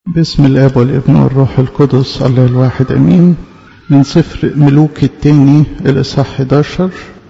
بسم الاب والابن والروح القدس الله الواحد امين من سفر ملوك التاني الاصحاح 11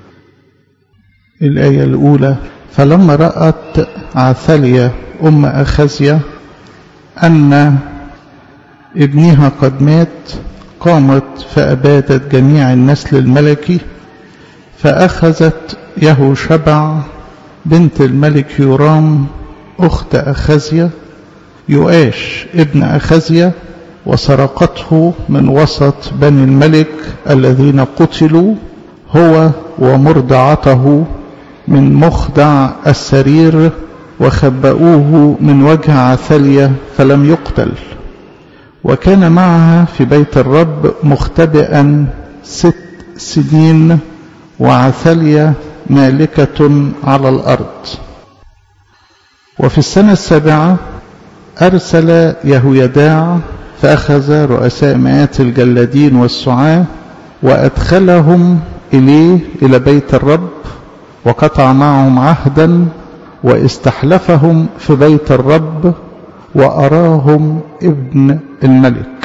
الايه الاولى فلما رات عثاليا ام اخزيا ان ابنها قد مات قامت فابادت جميع النسل الملكي فاخذت يهوشبع بنت الملك يورام اخت اخزيا يؤاش ابن أخزيا وسرقته من وسط بني الملك الذين قتلوا هو ومرضعته من مخدع السرير وخبأوه من وجه عثاليا فلم يقتل وكان معها في بيت الرب مختبئا ست سنين وعثاليا مالكة على الأرض وفي السنة السابعة أرسل يهويداع فأخذ رؤساء مئات الجلادين والسعاة وأدخلهم إليه إلى بيت الرب وقطع معهم عهدا واستحلفهم في بيت الرب وأراهم ابن الملك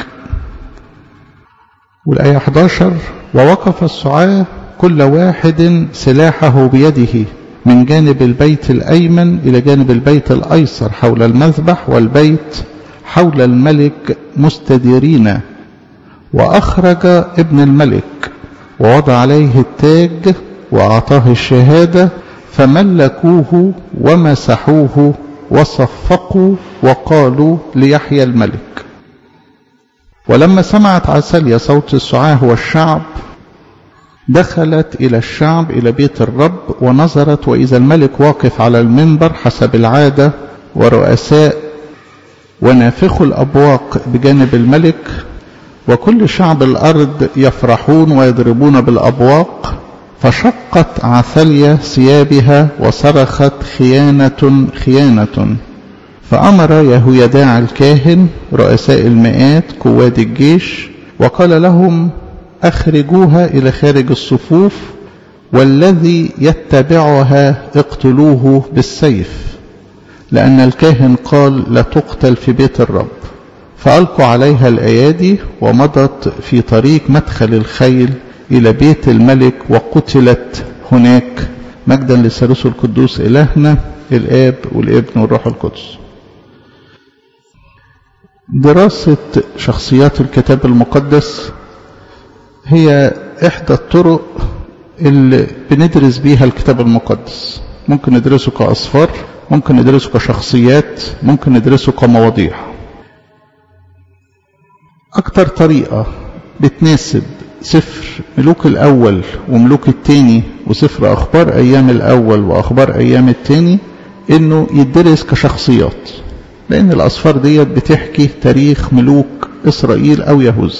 والآية 11 ووقف السعاة كل واحد سلاحه بيده من جانب البيت الأيمن إلى جانب البيت الأيسر حول المذبح والبيت حول الملك مستديرين وأخرج ابن الملك ووضع عليه التاج وأعطاه الشهادة فملكوه ومسحوه وصفقوا وقالوا ليحيى الملك ولما سمعت عسليا صوت السعاه والشعب دخلت إلى الشعب إلى بيت الرب ونظرت وإذا الملك واقف على المنبر حسب العادة ورؤساء ونافخوا الأبواق بجانب الملك وكل شعب الأرض يفرحون ويضربون بالأبواق فشقت عثاليا ثيابها وصرخت خيانة خيانة فأمر يهويداع الكاهن رؤساء المئات قواد الجيش وقال لهم أخرجوها إلى خارج الصفوف والذي يتبعها اقتلوه بالسيف لأن الكاهن قال لا تقتل في بيت الرب فألقوا عليها الأيادي ومضت في طريق مدخل الخيل إلى بيت الملك وقتلت هناك مجدا للثالوث القدوس إلهنا الآب والابن والروح القدس دراسة شخصيات الكتاب المقدس هي إحدى الطرق اللي بندرس بيها الكتاب المقدس ممكن ندرسه كأصفار ممكن ندرسه كشخصيات ممكن ندرسه كمواضيع أكتر طريقة بتناسب سفر ملوك الأول وملوك التاني وسفر أخبار أيام الأول وأخبار أيام التاني إنه يدرس كشخصيات لأن الأصفار ديت بتحكي تاريخ ملوك إسرائيل أو يهوذا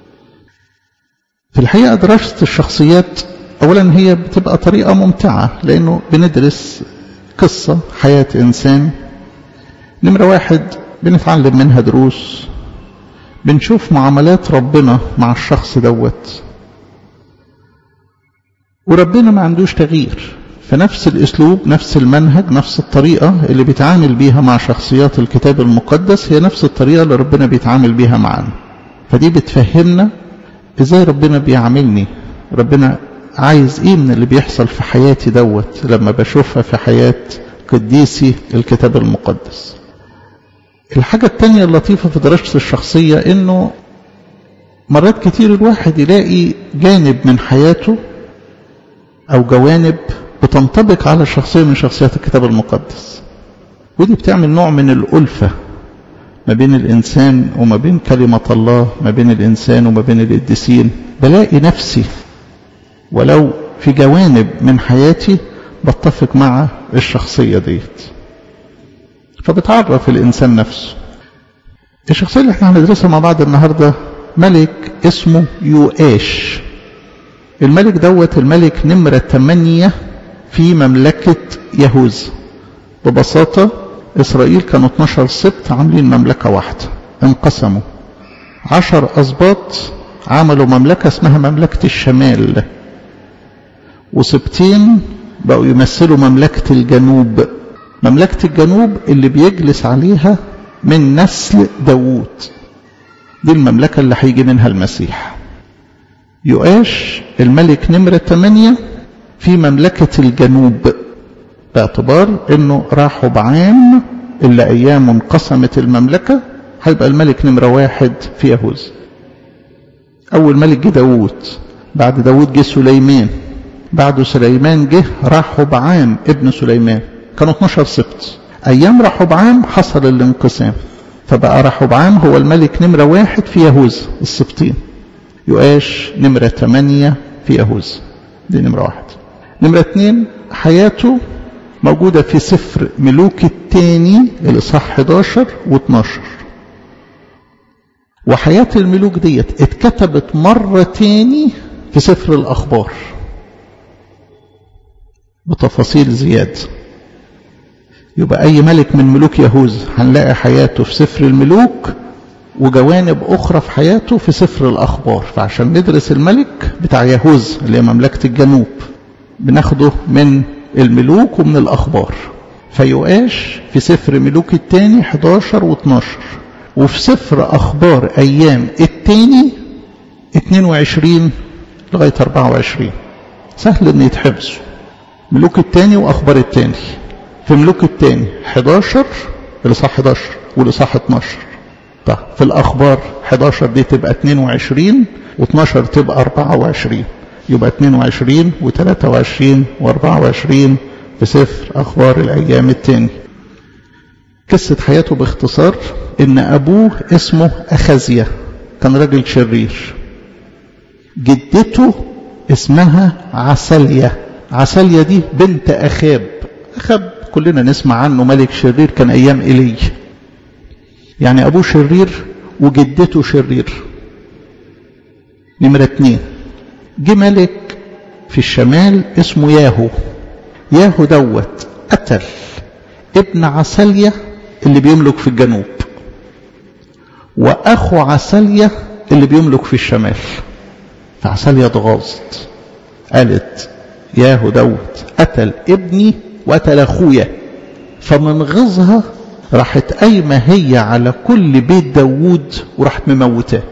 في الحقيقة دراسة الشخصيات أولا هي بتبقى طريقة ممتعة لأنه بندرس قصة حياة إنسان نمرة واحد بنتعلم منها دروس بنشوف معاملات ربنا مع الشخص دوت وربنا ما عندوش تغيير فنفس الأسلوب نفس المنهج نفس الطريقة اللي بيتعامل بيها مع شخصيات الكتاب المقدس هي نفس الطريقة اللي ربنا بيتعامل بيها معانا فدي بتفهمنا ازاي ربنا بيعاملني ربنا عايز ايه من اللي بيحصل في حياتي دوت لما بشوفها في حياة قديسي الكتاب المقدس الحاجة التانية اللطيفة في دراسة الشخصية انه مرات كتير الواحد يلاقي جانب من حياته او جوانب بتنطبق على شخصية من شخصيات الكتاب المقدس ودي بتعمل نوع من الألفة ما بين الإنسان وما بين كلمة الله ما بين الإنسان وما بين القديسين بلاقي نفسي ولو في جوانب من حياتي بتفق مع الشخصية ديت فبتعرف الإنسان نفسه الشخصية اللي احنا هندرسها مع بعض النهاردة ملك اسمه يؤاش الملك دوت الملك نمرة 8 في مملكة يهوذا ببساطة إسرائيل كانوا 12 سبت عاملين مملكة واحدة انقسموا عشر أسباط عملوا مملكة اسمها مملكة الشمال وسبتين بقوا يمثلوا مملكة الجنوب مملكة الجنوب اللي بيجلس عليها من نسل داوود دي المملكة اللي هيجي منها المسيح يؤاش الملك نمرة 8 في مملكة الجنوب باعتبار انه راحوا بعام اللي ايامه انقسمت المملكة هيبقى الملك نمرة واحد في يهوذا اول ملك جه داوود بعد داوود جه سليمان بعد سليمان جه راحوا بعام ابن سليمان كانوا 12 سبط ايام راحوا بعام حصل الانقسام فبقى راحوا بعام هو الملك نمرة واحد في يهوذا السبطين يؤاش نمرة 8 في يهوذا دي نمرة واحد نمرة اتنين حياته موجودة في سفر ملوك الثاني الإصحاح 11 و12 وحياة الملوك ديت اتكتبت مرة تاني في سفر الأخبار بتفاصيل زيادة يبقى أي ملك من ملوك يهوذا هنلاقي حياته في سفر الملوك وجوانب أخرى في حياته في سفر الأخبار فعشان ندرس الملك بتاع يهوذا اللي هي مملكة الجنوب بناخده من الملوك ومن الأخبار فيؤاش في سفر ملوك الثاني 11 و12 وفي سفر أخبار أيام الثاني 22 لغاية 24 سهل إن يتحفظوا ملوك الثاني وأخبار الثاني في ملوك الثاني 11 الإصحاح 11 والإصحاح 12 طيب في الأخبار 11 دي تبقى 22 و12 تبقى 24 يبقى 22 و23 و24 في سفر أخبار الأيام التاني قصة حياته باختصار إن أبوه اسمه أخزية كان راجل شرير جدته اسمها عسلية عسلية دي بنت أخاب أخاب كلنا نسمع عنه ملك شرير كان أيام إيلي يعني أبوه شرير وجدته شرير نمرة اتنين جه ملك في الشمال اسمه ياهو ياهو دوت قتل ابن عسلية اللي بيملك في الجنوب وأخو عسلية اللي بيملك في الشمال فعسلية اتغاظت قالت ياهو دوت قتل ابني وقتل أخويا فمن غيظها راحت قايمة هي على كل بيت داوود وراحت مموتاه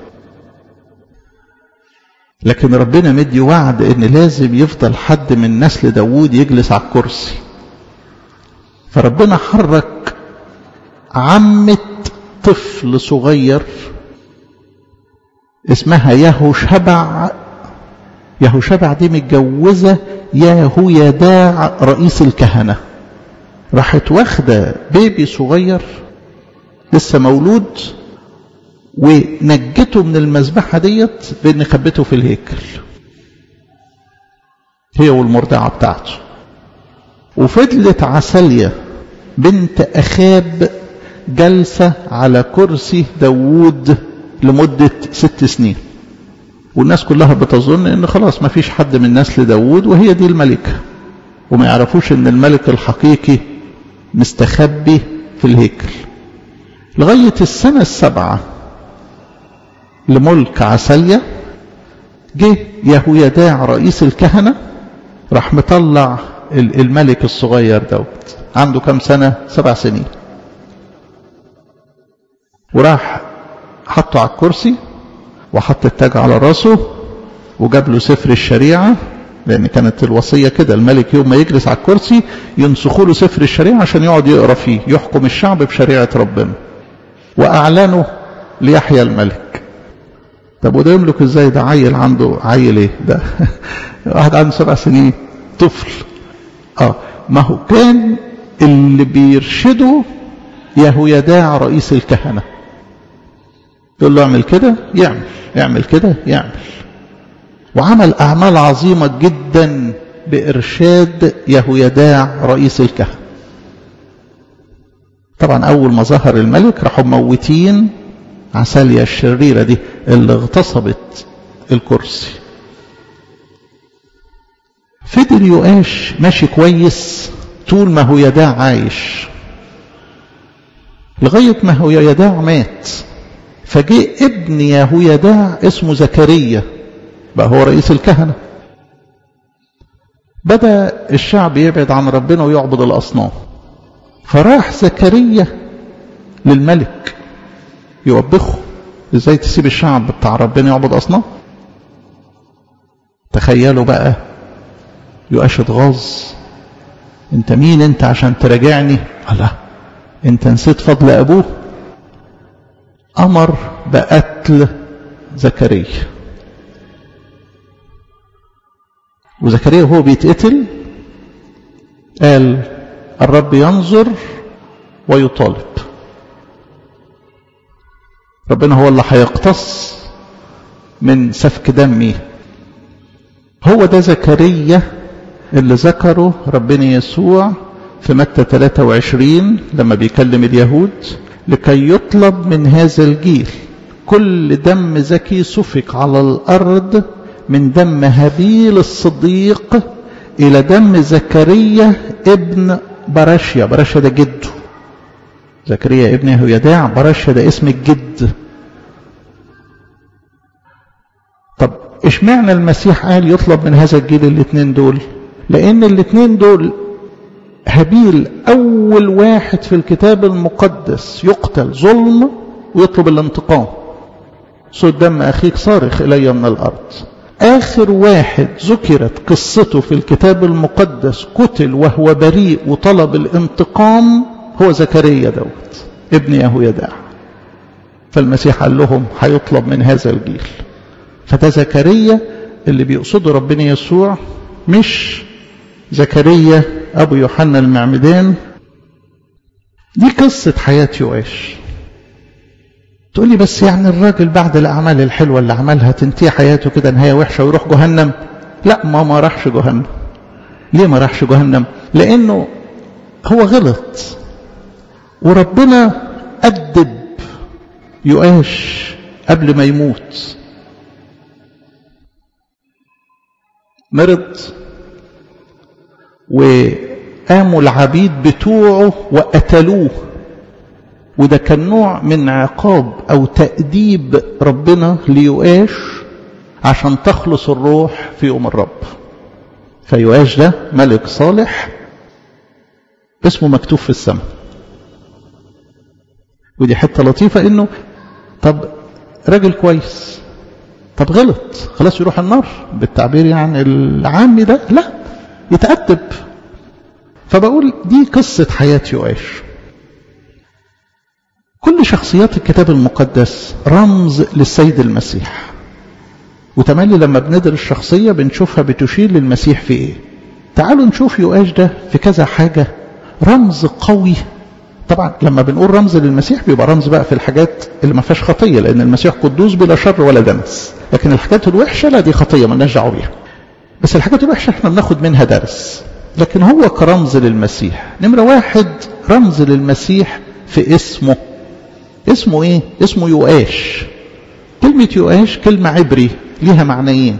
لكن ربنا مدي وعد ان لازم يفضل حد من نسل داوود يجلس على الكرسي فربنا حرك عمة طفل صغير اسمها ياهو شبع ياهو شبع دي متجوزة ياهو يداع رئيس الكهنة راحت واخدة بيبي صغير لسه مولود ونجته من المذبحة ديت بأن خبته في الهيكل هي والمرضعة بتاعته وفضلت عسلية بنت أخاب جلسة على كرسي داوود لمدة ست سنين والناس كلها بتظن ان خلاص ما فيش حد من نسل داوود وهي دي الملكة وما يعرفوش ان الملك الحقيقي مستخبي في الهيكل لغاية السنة السابعة لملك عسلية جه يهويداع رئيس الكهنة راح مطلع الملك الصغير دوت عنده كم سنة سبع سنين وراح حطه على الكرسي وحط التاج على راسه وجاب له سفر الشريعة لأن كانت الوصية كده الملك يوم ما يجلس على الكرسي ينسخوا له سفر الشريعة عشان يقعد يقرأ فيه يحكم الشعب بشريعة ربنا وأعلنه ليحيى الملك طب وده يملك ازاي ده عيل عنده عيل ايه ده واحد عنده سبع سنين طفل اه ما هو كان اللي بيرشده يهويداع رئيس الكهنة يقول له اعمل كده يعمل يعمل كده يعمل وعمل أعمال عظيمة جدا بإرشاد يهويداع رئيس الكهنة طبعا أول ما ظهر الملك راحوا موتين عسالية الشريرة دي اللي اغتصبت الكرسي فضل يؤاش ماشي كويس طول ما هو يداع عايش لغاية ما هو يداع مات فجاء ابن يهويداع اسمه زكريا بقى هو رئيس الكهنة بدأ الشعب يبعد عن ربنا ويعبد الأصنام فراح زكريا للملك يوبخه ازاي تسيب الشعب بتاع ربنا يعبد اصنام تخيلوا بقى يؤاش اتغاظ انت مين انت عشان تراجعني الله انت نسيت فضل ابوه امر بقتل زكريا وزكريا وهو بيتقتل قال الرب ينظر ويطالب ربنا هو اللي هيقتص من سفك دمي هو ده زكريا اللي ذكره ربنا يسوع في متى 23 لما بيكلم اليهود لكي يطلب من هذا الجيل كل دم زكي سفك على الأرض من دم هابيل الصديق إلى دم زكريا ابن برشيا برشيا ده جده زكريا ابن يهويداع برشا ده اسم الجد طب اشمعنى المسيح قال يطلب من هذا الجيل الاثنين دول لان الاثنين دول هابيل اول واحد في الكتاب المقدس يقتل ظلم ويطلب الانتقام صوت دم اخيك صارخ الي من الارض اخر واحد ذكرت قصته في الكتاب المقدس قتل وهو بريء وطلب الانتقام هو زكريا دوت ابن يهويداع فالمسيح قال لهم هيطلب من هذا الجيل فده زكريا اللي بيقصده ربنا يسوع مش زكريا ابو يوحنا المعمدان دي قصة حياة يؤاش تقول لي بس يعني الراجل بعد الأعمال الحلوة اللي عملها تنتهي حياته كده نهاية وحشة ويروح جهنم لا ما ما راحش جهنم ليه ما راحش جهنم لأنه هو غلط وربنا أدب يؤاش قبل ما يموت مرض وقاموا العبيد بتوعه وقتلوه وده كان نوع من عقاب أو تأديب ربنا ليؤاش عشان تخلص الروح في يوم الرب فيؤاش ده ملك صالح اسمه مكتوب في السماء ودي حتة لطيفة انه طب راجل كويس طب غلط خلاص يروح النار بالتعبير يعني العامي ده لا يتأدب فبقول دي قصة حياة يؤاش كل شخصيات الكتاب المقدس رمز للسيد المسيح وتملي لما بندر الشخصية بنشوفها بتشير للمسيح في ايه تعالوا نشوف يؤاش ده في كذا حاجة رمز قوي طبعا لما بنقول رمز للمسيح بيبقى رمز بقى في الحاجات اللي ما فيهاش خطيه لان المسيح قدوس بلا شر ولا دنس لكن الحاجات الوحشه لا دي خطيه مالناش دعوه بيها بس الحاجات الوحشه احنا بناخد منها درس لكن هو كرمز للمسيح نمره واحد رمز للمسيح في اسمه اسمه ايه اسمه يؤاش كلمه يؤاش كلمه عبري ليها معنيين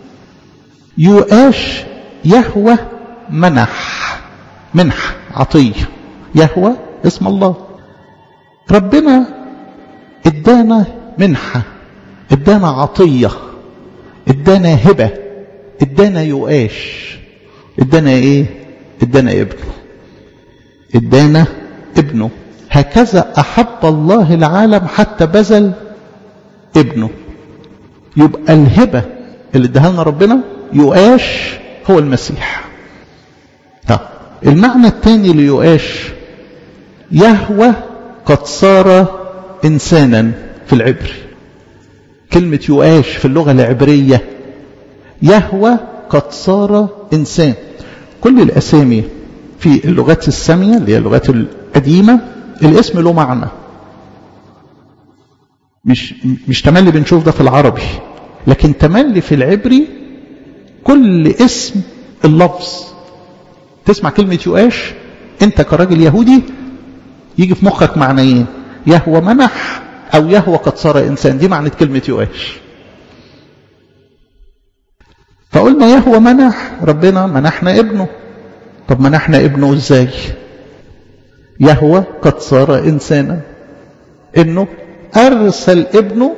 يؤاش يهوى منح منح عطيه يهوى اسم الله ربنا ادانا منحة ادانا عطية ادانا هبة ادانا يؤاش ادانا ايه ادانا ابنه ادانا ابنه هكذا احب الله العالم حتى بذل ابنه يبقى الهبة اللي اداها لنا ربنا يؤاش هو المسيح طب المعنى الثاني ليؤاش يهوى قد صار إنسانا في العبري كلمة يؤاش في اللغة العبرية يهوى قد صار إنسان كل الأسامي في اللغات السامية اللي هي اللغات القديمة الاسم له معنى مش مش تملي بنشوف ده في العربي لكن تملي في العبري كل اسم اللفظ تسمع كلمة يؤاش انت كراجل يهودي يجي في مخك معنيين يهوى منح او يهوى قد صار انسان دي معنى كلمة يؤاش فقلنا يهوى منح ربنا منحنا ابنه طب منحنا ابنه ازاي يهوى قد صار انسانا انه ارسل ابنه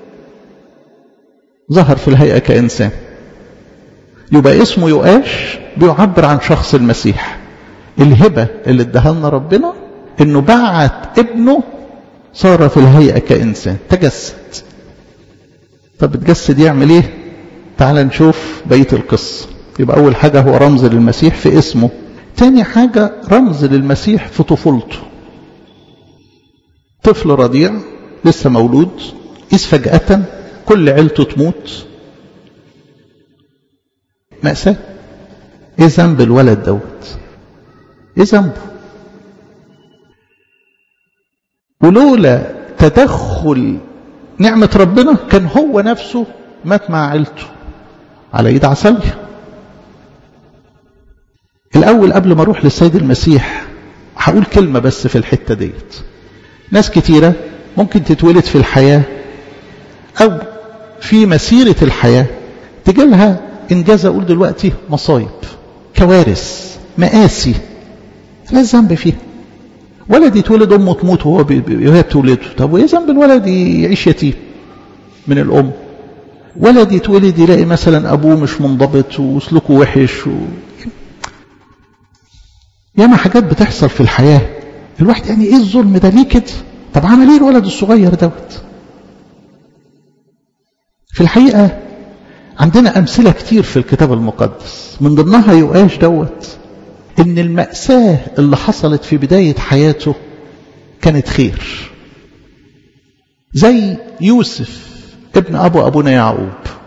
ظهر في الهيئة كإنسان يبقى اسمه يؤاش بيعبر عن شخص المسيح الهبة اللي اداها لنا ربنا انه بعت ابنه صار في الهيئة كإنسان تجسد طب اتجسد يعمل ايه تعال نشوف بقية القصة يبقى أول حاجة هو رمز للمسيح في اسمه تاني حاجة رمز للمسيح في طفولته طفل رضيع لسه مولود إذ فجأة كل عيلته تموت مأساة ايه ذنب الولد دوت ايه ذنبه ولولا تدخل نعمة ربنا كان هو نفسه مات مع عيلته على ايد عسلية الاول قبل ما اروح للسيد المسيح هقول كلمة بس في الحتة ديت ناس كتيرة ممكن تتولد في الحياة او في مسيرة الحياة تجيلها انجاز اقول دلوقتي مصايب كوارث مآسي لا ذنب فيها ولد يتولد امه تموت وهو وهي بتولده طب وايه ذنب الولد يعيش يتيم من الام ولد يتولد يلاقي مثلا ابوه مش منضبط وسلوكه وحش و... ياما حاجات بتحصل في الحياه الواحد يعني ايه الظلم ده ليه كده طب عمل ايه الولد الصغير دوت في الحقيقه عندنا امثله كتير في الكتاب المقدس من ضمنها يؤاش دوت ان المأساة اللي حصلت في بداية حياته كانت خير زي يوسف ابن ابو ابونا يعقوب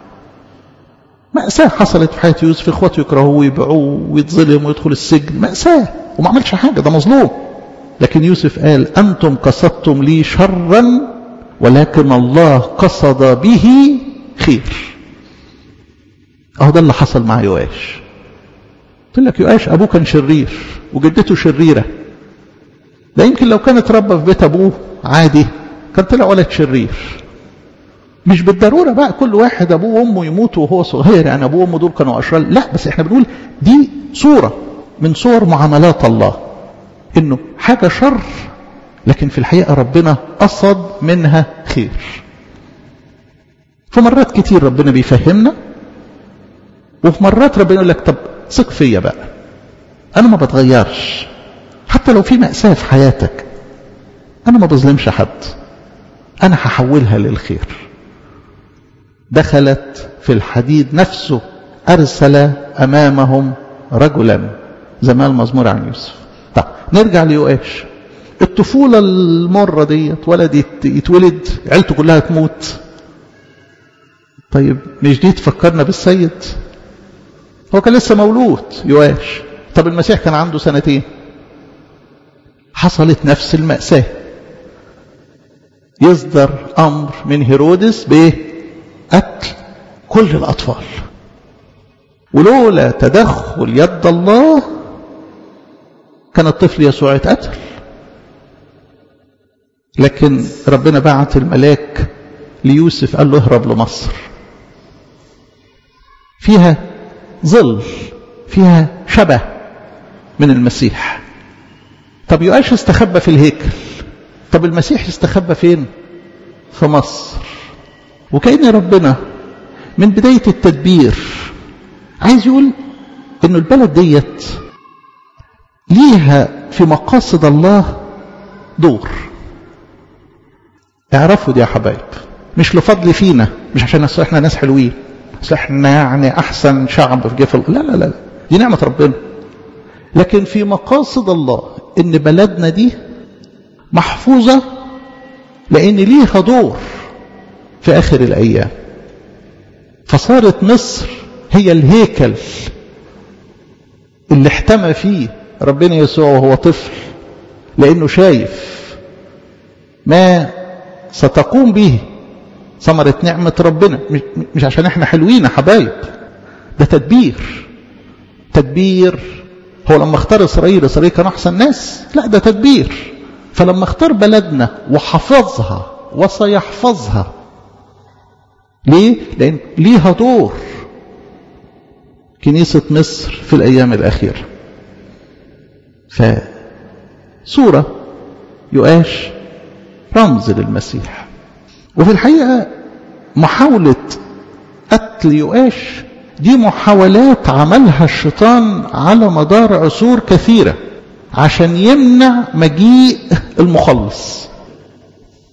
مأساة حصلت في حياة يوسف اخواته يكرهوه ويبيعوه ويتظلم ويدخل السجن مأساة وما عملش حاجة ده مظلوم لكن يوسف قال انتم قصدتم لي شرا ولكن الله قصد به خير اهو ده اللي حصل مع يواش قلت لك يؤاش أبوه كان شرير وجدته شريرة ده يمكن لو كانت ربى في بيت أبوه عادي كان طلع ولد شرير مش بالضرورة بقى كل واحد أبوه وأمه يموتوا وهو صغير يعني أبوه وأمه دول كانوا أشرار لا بس إحنا بنقول دي صورة من صور معاملات الله إنه حاجة شر لكن في الحقيقة ربنا قصد منها خير في مرات كتير ربنا بيفهمنا وفي مرات ربنا يقول لك طب ثق فيا بقى انا ما بتغيرش حتى لو في مأساة في حياتك انا ما بظلمش حد انا هحولها للخير دخلت في الحديد نفسه ارسل امامهم رجلا زي ما المزمور عن يوسف طب نرجع ليؤاش الطفولة المرة ديت ولد يتولد عيلته كلها تموت طيب مش دي تفكرنا بالسيد هو كان لسه مولود يواش طب المسيح كان عنده سنتين حصلت نفس المأساة يصدر أمر من هيرودس بقتل كل الأطفال ولولا تدخل يد الله كان الطفل يسوع اتقتل لكن ربنا بعت الملاك ليوسف قال له اهرب لمصر فيها ظل فيها شبه من المسيح طب يؤاش استخبى في الهيكل طب المسيح استخبى فين في مصر وكأن ربنا من بداية التدبير عايز يقول انه البلد ديت ليها في مقاصد الله دور اعرفوا دي يا حبايب مش لفضل فينا مش عشان احنا ناس حلوين احنا يعني احسن شعب في جفل لا لا لا دي نعمة ربنا لكن في مقاصد الله ان بلدنا دي محفوظة لان ليها دور في اخر الايام فصارت مصر هي الهيكل اللي احتمى فيه ربنا يسوع وهو طفل لانه شايف ما ستقوم به ثمرة نعمة ربنا مش عشان احنا حلوين يا حبايب ده تدبير تدبير هو لما اختار اسرائيل اسرائيل كانوا احسن ناس لا ده تدبير فلما اختار بلدنا وحفظها وسيحفظها ليه لان ليها دور كنيسة مصر في الايام الاخيرة فصورة يؤاش رمز للمسيح وفي الحقيقة محاولة قتل يؤاش دي محاولات عملها الشيطان على مدار عصور كثيرة عشان يمنع مجيء المخلص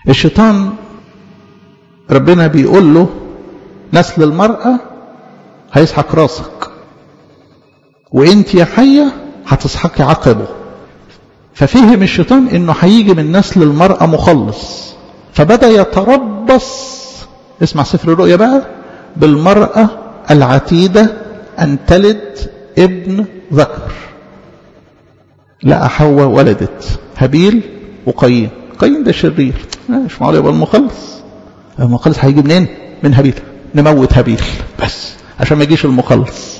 الشيطان ربنا بيقول له نسل المرأة هيسحق راسك وانت يا حية هتسحقي عقبه ففهم الشيطان انه هيجي من نسل المرأة مخلص فبدأ يتربص اسمع سفر الرؤيا بقى بالمرأة العتيدة أن تلد ابن ذكر لقى حواء ولدت هابيل وقايين قايين ده شرير مش معقول يبقى المخلص المخلص هيجي منين من هابيل نموت هابيل بس عشان ما يجيش المخلص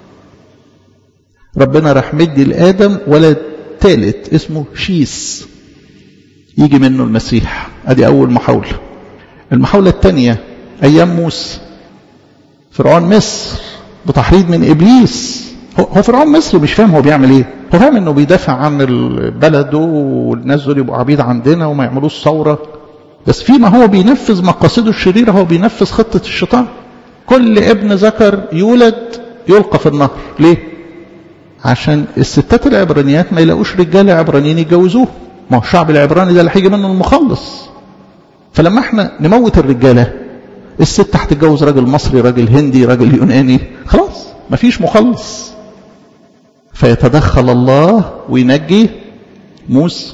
ربنا راح مدي لآدم ولد ثالث اسمه شيس يجي منه المسيح ادي اول محاولة المحاولة الثانية ايام موسى فرعون مصر بتحريض من ابليس هو فرعون مصر مش فاهم هو بيعمل ايه هو فاهم انه بيدافع عن بلده والناس دول يبقوا عبيد عندنا وما يعملوش ثوره بس فيما هو بينفذ مقاصده الشريره هو بينفذ خطه الشيطان كل ابن ذكر يولد يلقى في النهر ليه عشان الستات العبرانيات ما يلاقوش رجاله عبرانيين يتجوزوه ما هو الشعب العبراني ده اللي هيجي منه المخلص فلما احنا نموت الرجاله الست هتتجوز راجل مصري راجل هندي راجل يوناني خلاص مفيش مخلص فيتدخل الله وينجي موسى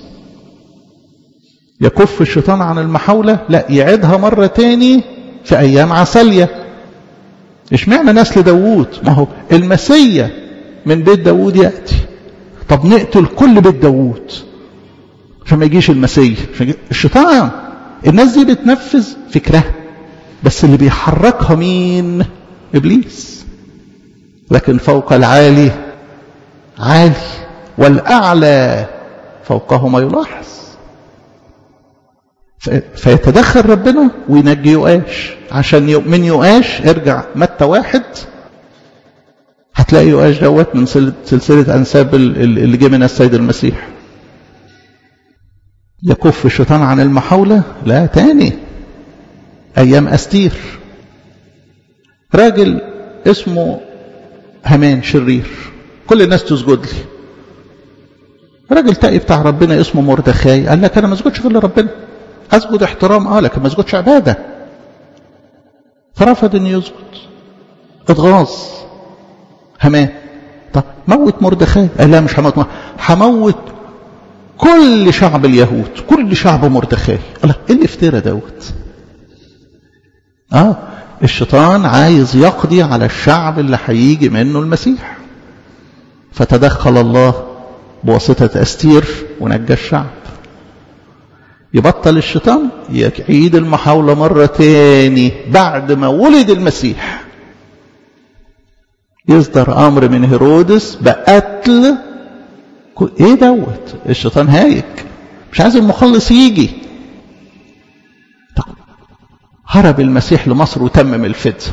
يكف الشيطان عن المحاولة لا يعيدها مرة تاني في أيام عسلية اشمعنى نسل داوود ما هو المسيا من بيت داوود يأتي طب نقتل كل بيت داوود عشان ما يجيش المسيا الشيطان الناس دي بتنفذ فكرها بس اللي بيحركها مين ابليس لكن فوق العالي عالي والاعلى فوقه ما يلاحظ فيتدخل ربنا وينجي يؤاش عشان من يؤاش ارجع متى واحد هتلاقي يؤاش دوت من سلسلة أنساب اللي جه من السيد المسيح يكف الشيطان عن المحاولة لا تاني أيام أستير راجل اسمه همان شرير كل الناس تسجد لي راجل تقي بتاع ربنا اسمه مردخاي قال لك أنا ما اسجدش غير لربنا أسجد احترام اه لكن ما اسجدش عبادة فرفض أن يسجد اتغاظ همان طب موت مردخاي قال لا مش هموت هموت كل شعب اليهود كل شعب مردخاي الله ايه اللي افترى دوت اه الشيطان عايز يقضي على الشعب اللي هيجي منه المسيح فتدخل الله بواسطة أستير ونجى الشعب يبطل الشيطان يعيد المحاولة مرة تاني بعد ما ولد المسيح يصدر أمر من هيرودس بقتل ايه دوت الشيطان هايج مش عايز المخلص يجي طب هرب المسيح لمصر وتمم الفدية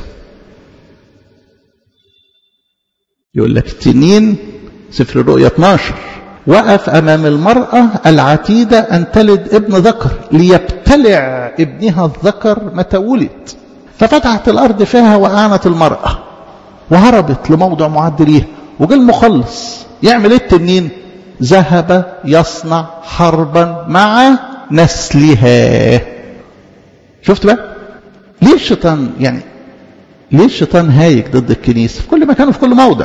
يقول لك التنين سفر الرؤيا 12 وقف أمام المرأة العتيدة أن تلد ابن ذكر ليبتلع ابنها الذكر متى ولد ففتحت الأرض فيها وأعانت المرأة وهربت لموضع معد ليها وجا المخلص يعمل ايه التنين ذهب يصنع حربا مع نسلها شفت بقى ليه الشيطان يعني ليه الشيطان هايج ضد الكنيسة في كل مكان وفي كل موضع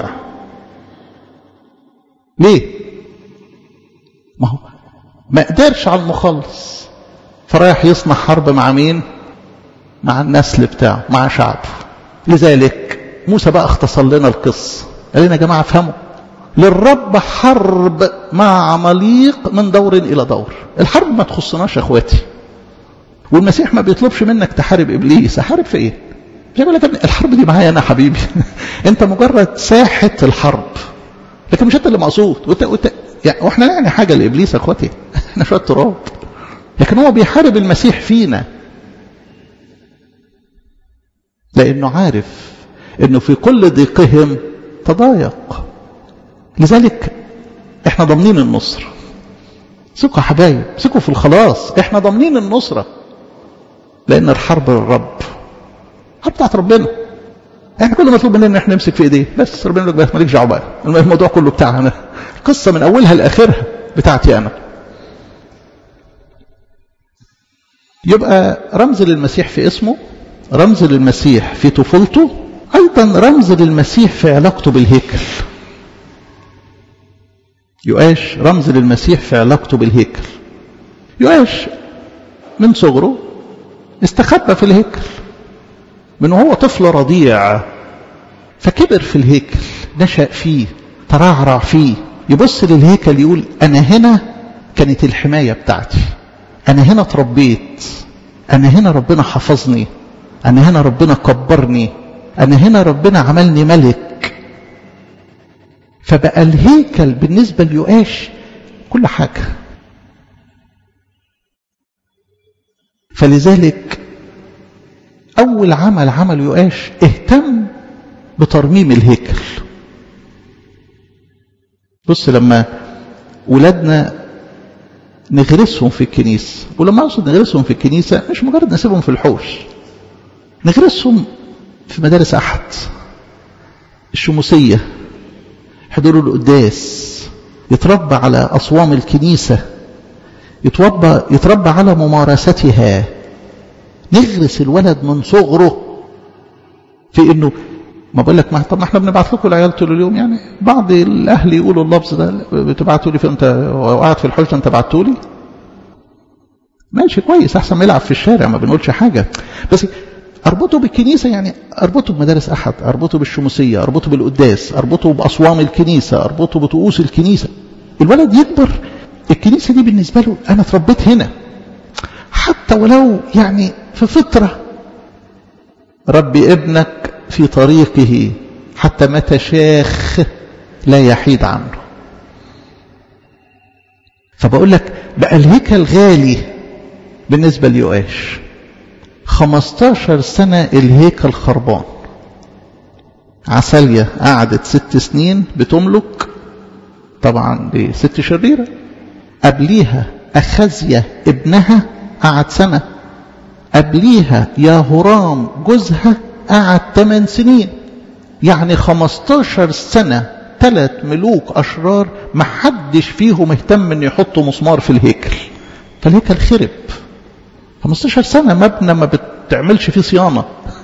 ليه ما هو ما قدرش على المخلص فرايح يصنع حرب مع مين مع النسل بتاعه مع شعبه لذلك موسى بقى اختصر لنا القصة قال لنا يا جماعة افهموا للرب حرب مع عماليق من دور إلى دور الحرب ما تخصناش يا اخواتي والمسيح ما بيطلبش منك تحارب إبليس أحارب في إيه يقول لك الحرب دي معايا أنا حبيبي أنت مجرد ساحة الحرب لكن مش أنت اللي مقصود وانت وانت يعني واحنا يعني حاجة لإبليس يا اخواتي احنا شوية تراب لكن هو بيحارب المسيح فينا لأنه عارف أنه في كل ضيقهم تضايق لذلك احنا ضامنين النصر ثقوا يا حبايب ثقوا في الخلاص احنا ضامنين النصرة لأن الحرب للرب الحرب بتاعت ربنا احنا كل مطلوب مننا ان احنا نمسك في ايديه بس ربنا يقول لك مالكش دعوه بقى الموضوع كله بتاعنا القصه من اولها لاخرها بتاعتي انا يبقى رمز للمسيح في اسمه رمز للمسيح في طفولته أيضا رمز للمسيح في علاقته بالهيكل يؤاش رمز للمسيح في علاقته بالهيكل يؤاش من صغره استخبى في الهيكل من هو طفل رضيع فكبر في الهيكل نشأ فيه ترعرع فيه يبص للهيكل يقول أنا هنا كانت الحماية بتاعتي أنا هنا اتربيت أنا هنا ربنا حفظني أنا هنا ربنا كبرني أنا هنا ربنا عملني ملك فبقى الهيكل بالنسبة ليؤاش كل حاجة فلذلك أول عمل عمل يؤاش اهتم بترميم الهيكل بص لما ولادنا نغرسهم في الكنيسة ولما أقصد نغرسهم في الكنيسة مش مجرد نسيبهم في الحوش نغرسهم في مدارس أحد الشموسية حضور القداس يتربى على أصوام الكنيسة يتربى, يتربى على ممارستها نغرس الولد من صغره في انه ما بقول لك ما طب ما احنا بنبعت لكم العيال طول اليوم يعني بعض الاهل يقولوا اللفظ ده بتبعتوا لي فانت قاعد في الحجه انت بعتوا لي ماشي كويس احسن ما يلعب في الشارع ما بنقولش حاجه بس اربطه بالكنيسه يعني اربطه بمدارس احد اربطه بالشموسيه اربطه بالقداس اربطه باصوام الكنيسه اربطه بطقوس الكنيسه الولد يكبر الكنيسه دي بالنسبه له انا اتربيت هنا حتى ولو يعني في فطره ربي ابنك في طريقه حتى متى شاخ لا يحيد عنه فبقول لك بقى الهيكل غالي بالنسبة ليؤاش 15 سنة الهيكل خربان عسالية قعدت ست سنين بتملك طبعا دي ست شريرة قبليها أخزية ابنها قعد سنة قبليها يا هرام جوزها قعد 8 سنين يعني 15 سنة ثلاث ملوك أشرار ما حدش فيهم اهتم ان يحطوا مسمار في الهيكل فالهيكل خرب 15 سنة مبنى ما بتعملش فيه صيانة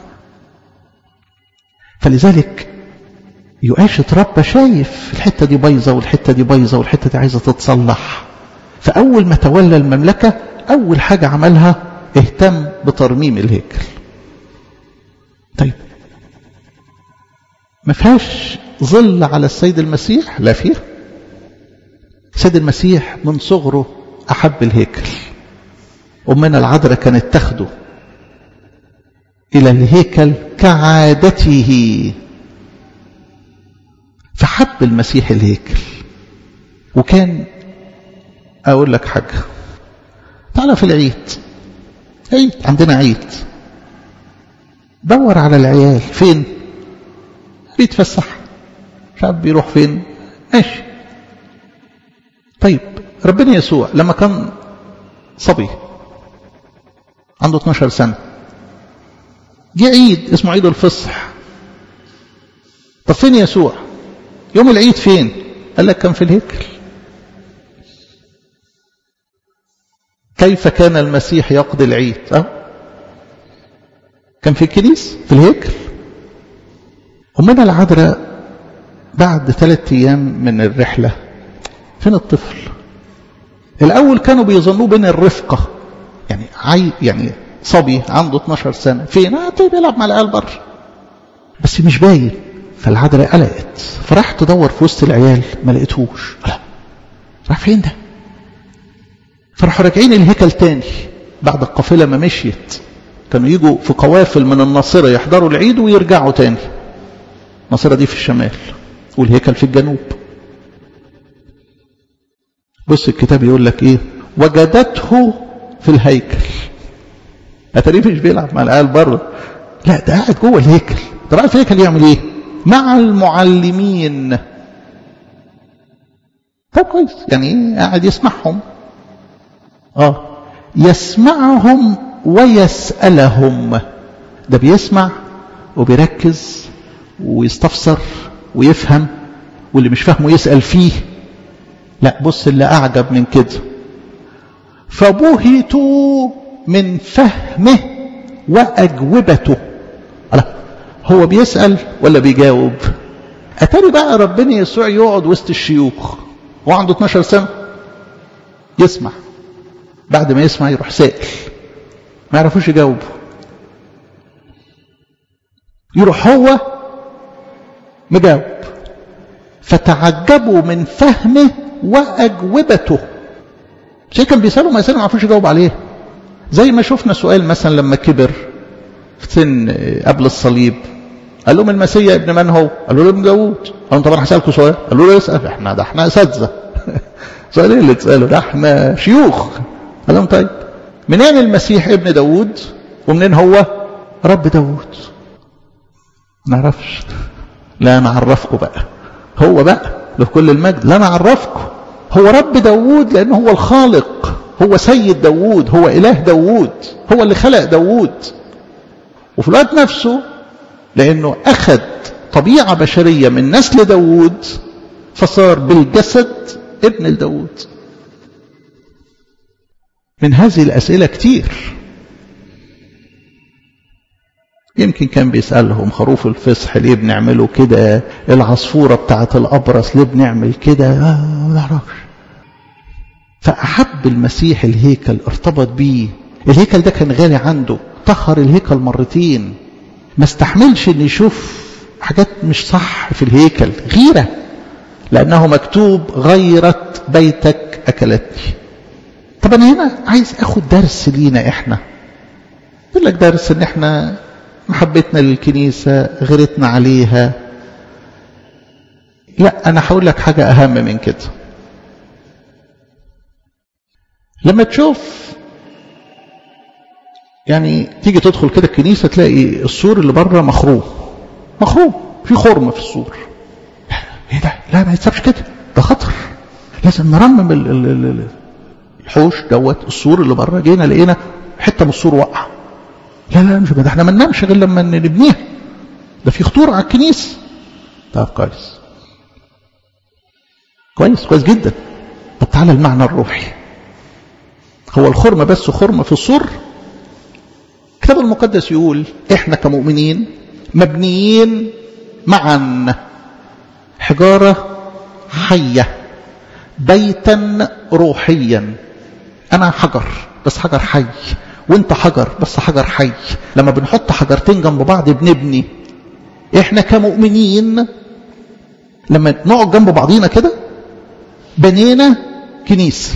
فلذلك يؤاش اتربى شايف الحتة دي بايظة والحتة دي بايظة والحتة دي عايزة تتصلح فأول ما تولى المملكة أول حاجة عملها اهتم بترميم الهيكل طيب ما فيهاش ظل على السيد المسيح لا فيه السيد المسيح من صغره أحب الهيكل أمنا العذراء كانت تاخده إلى الهيكل كعادته فحب المسيح الهيكل وكان أقول لك حاجة تعالى في العيد عيد عندنا عيد دور على العيال فين بيتفسح مش عارف بيروح فين ماشي طيب ربنا يسوع لما كان صبي عنده 12 سنة جه عيد اسمه عيد الفصح طب فين يسوع يوم العيد فين قال لك كان في الهيكل كيف كان المسيح يقضي العيد أه؟ كان في الكنيسة في الهيكل أمنا العذراء بعد ثلاثة أيام من الرحلة فين الطفل الأول كانوا بيظنوه بين الرفقة يعني عي يعني صبي عنده 12 سنة فين آه بيلعب مع العيال بره بس مش باين فالعذراء قلقت فراح تدور في وسط العيال ما لقيتهوش لا راح فين ده فراحوا راجعين الهيكل تاني بعد القافلة ما مشيت كانوا يجوا في قوافل من الناصرة يحضروا العيد ويرجعوا تاني الناصرة دي في الشمال والهيكل في الجنوب بص الكتاب يقول لك ايه وجدته في الهيكل اتاريه مش بيلعب مع العيال بره لا ده قاعد جوه الهيكل طب قاعد في الهيكل يعمل ايه مع المعلمين طب كويس يعني ايه قاعد يسمعهم اه يسمعهم ويسألهم ده بيسمع وبيركز ويستفسر ويفهم واللي مش فاهمه يسأل فيه لا بص اللي أعجب من كده فبهتوا من فهمه وأجوبته الله هو بيسأل ولا بيجاوب أتاري بقى ربنا يسوع يقعد وسط الشيوخ وعنده 12 سنة يسمع بعد ما يسمع يروح سائل ما يعرفوش يجاوبوا يروح هو مجاوب فتعجبوا من فهمه وأجوبته شيء كان بيسألوا ما يسألوا ما يعرفوش يجاوب عليه زي ما شفنا سؤال مثلا لما كبر في سن قبل الصليب قال لهم المسيح ابن من هو؟ قالوا له ابن داوود قال لهم طب انا هسألكم سؤال قالوا له اسأل احنا ده احنا اساتذه سؤال ايه اللي تسأله ده احنا شيوخ قال لهم طيب منين المسيح ابن داوود ومنين هو رب داوود ما نعرفش لا نعرفكم بقى هو بقى له كل المجد لا نعرفكم هو رب داوود لأنه هو الخالق هو سيد داوود هو إله داوود هو اللي خلق داوود وفي الوقت نفسه لأنه أخذ طبيعة بشرية من نسل داوود فصار بالجسد ابن لداوود من هذه الأسئلة كتير يمكن كان بيسألهم خروف الفصح ليه بنعمله كده العصفورة بتاعة الأبرص ليه بنعمل كده آه ما نعرفش فأحب المسيح الهيكل ارتبط بيه الهيكل ده كان غالي عنده طهر الهيكل مرتين ما استحملش ان يشوف حاجات مش صح في الهيكل غيرة لأنه مكتوب غيرت بيتك أكلتني طب أنا هنا عايز أخد درس لينا إحنا يقول لك درس إن إحنا محبتنا للكنيسة غيرتنا عليها لا أنا هقول لك حاجة أهم من كده لما تشوف يعني تيجي تدخل كده الكنيسة تلاقي السور اللي بره مخروم مخروم في خرم في السور ايه ده لا ما يتسابش كده ده خطر لازم نرمم ال ال ال الحوش دوت السور اللي بره جينا لقينا حته من السور وقع لا لا مش ده احنا ما ننامش غير لما نبنيها ده في خطوره على الكنيسه طب كويس كويس كويس جدا طب تعالى المعنى الروحي هو الخرم بس خرم في السور الكتاب المقدس يقول احنا كمؤمنين مبنيين معا حجارة حية بيتا روحيا أنا حجر بس حجر حي وانت حجر بس حجر حي لما بنحط حجرتين جنب بعض بنبني احنا كمؤمنين لما نقعد جنب بعضينا كده بنينا كنيسة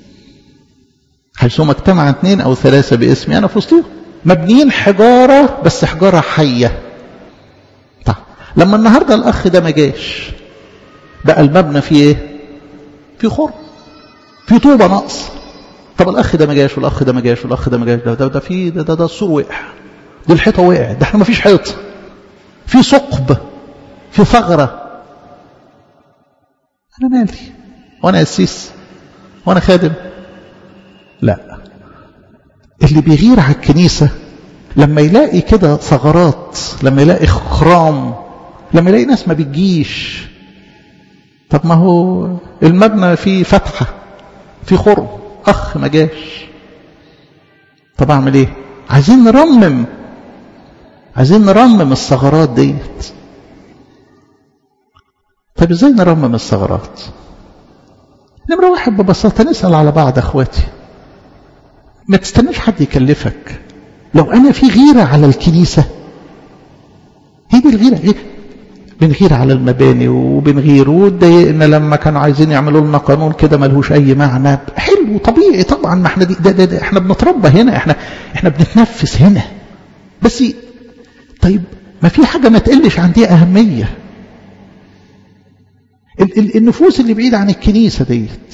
حيثما اجتمع اثنين او ثلاثة باسمي انا في وسطهم مبنيين حجارة بس حجارة حية طيب لما النهاردة الاخ ده ما جاش بقى المبنى فيه ايه في خرم في طوبة نقص طب الاخ ده ما جاش والاخ ده ما جاش والاخ ده ما جاش ده ده ده في ده ده, ده السور وقع دي الحيطة وقعت ده احنا ما فيش حيط في ثقب في ثغرة انا مالي وانا قسيس وانا خادم لا اللي بيغير على الكنيسة لما يلاقي كده ثغرات لما يلاقي خرام لما يلاقي ناس ما بتجيش طب ما هو المبنى فيه فتحة فيه خرم أخ ما جاش طب أعمل إيه عايزين نرمم عايزين نرمم الثغرات ديت طب إزاي نرمم الثغرات نمرة واحد ببساطة نسأل على بعض أخواتي ما تستناش حد يكلفك لو أنا في غيرة على الكنيسة هي دي الغيرة غير بنغير على المباني وبنغير واتضايقنا لما كانوا عايزين يعملوا لنا قانون كده ملهوش اي معنى حلو طبيعي طبعا ما احنا دي ده ده ده احنا بنتربى هنا احنا احنا بنتنفس هنا بس طيب ما في حاجه ما تقلش عن دي اهميه ال ال النفوس اللي بعيده عن الكنيسه ديت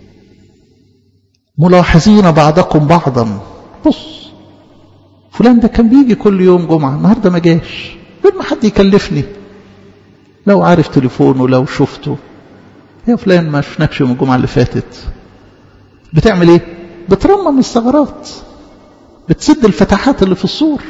ملاحظين بعضكم بعضا بص فلان ده كان بيجي كل يوم جمعه النهارده ما جاش بدون ما حد يكلفني لو عارف تليفونه لو شفته يا فلان ما شفناكش من الجمعة اللي فاتت بتعمل ايه بترمم الثغرات بتسد الفتحات اللي في السور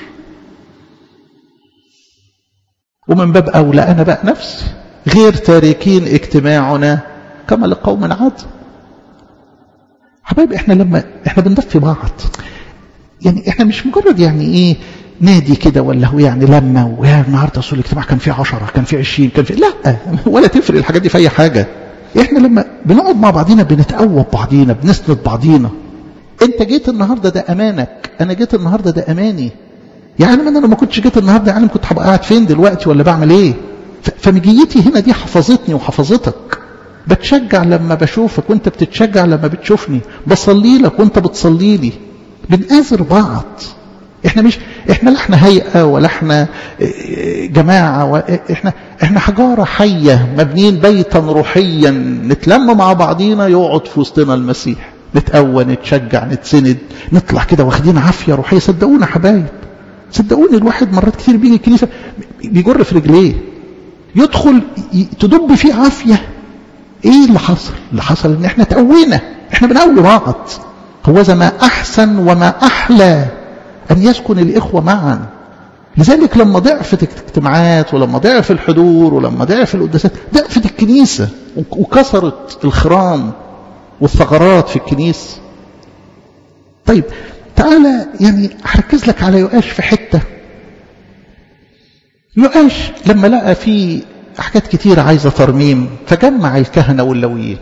ومن باب أولى أنا بقى نفسي غير تاركين اجتماعنا كما لقوم عاد حبايبي احنا لما احنا بندفي بعض يعني احنا مش مجرد يعني ايه نادي كده ولا هو يعني لما ويا النهارده اصل الاجتماع كان فيه 10 كان فيه 20 كان فيه لا ولا تفرق الحاجات دي في اي حاجه احنا لما بنقعد مع بعضينا بنتقوى بعضينا بنسند بعضينا انت جيت النهارده ده امانك انا جيت النهارده ده اماني يعني انا لو ما كنتش جيت النهارده يعني كنت هبقى قاعد فين دلوقتي ولا بعمل ايه فمجيتي هنا دي حفظتني وحفظتك بتشجع لما بشوفك وانت بتتشجع لما بتشوفني بصلي لك وانت بتصلي لي بنآزر بعض احنا مش احنا لا احنا هيئه ولا احنا جماعه ولا احنا احنا حجاره حيه مبنيين بيتا روحيا نتلم مع بعضينا يقعد في وسطنا المسيح نتقوى نتشجع نتسند نطلع كده واخدين عافيه روحيه صدقونا حبايب صدقوني الواحد مرات كتير بيجي الكنيسه بيجر في رجليه يدخل تدب فيه عافيه ايه اللي حصل اللي حصل ان احنا تقوينا احنا بنقوي بعض هو ما احسن وما احلى أن يسكن الإخوة معا لذلك لما ضعفت الاجتماعات ولما ضعف الحضور ولما ضعف القداسات ضعفت الكنيسة وكسرت الخرام والثغرات في الكنيسة طيب تعالى يعني هركز لك على يؤاش في حتة يؤاش لما لقى في حاجات كتير عايزة ترميم فجمع الكهنة واللويين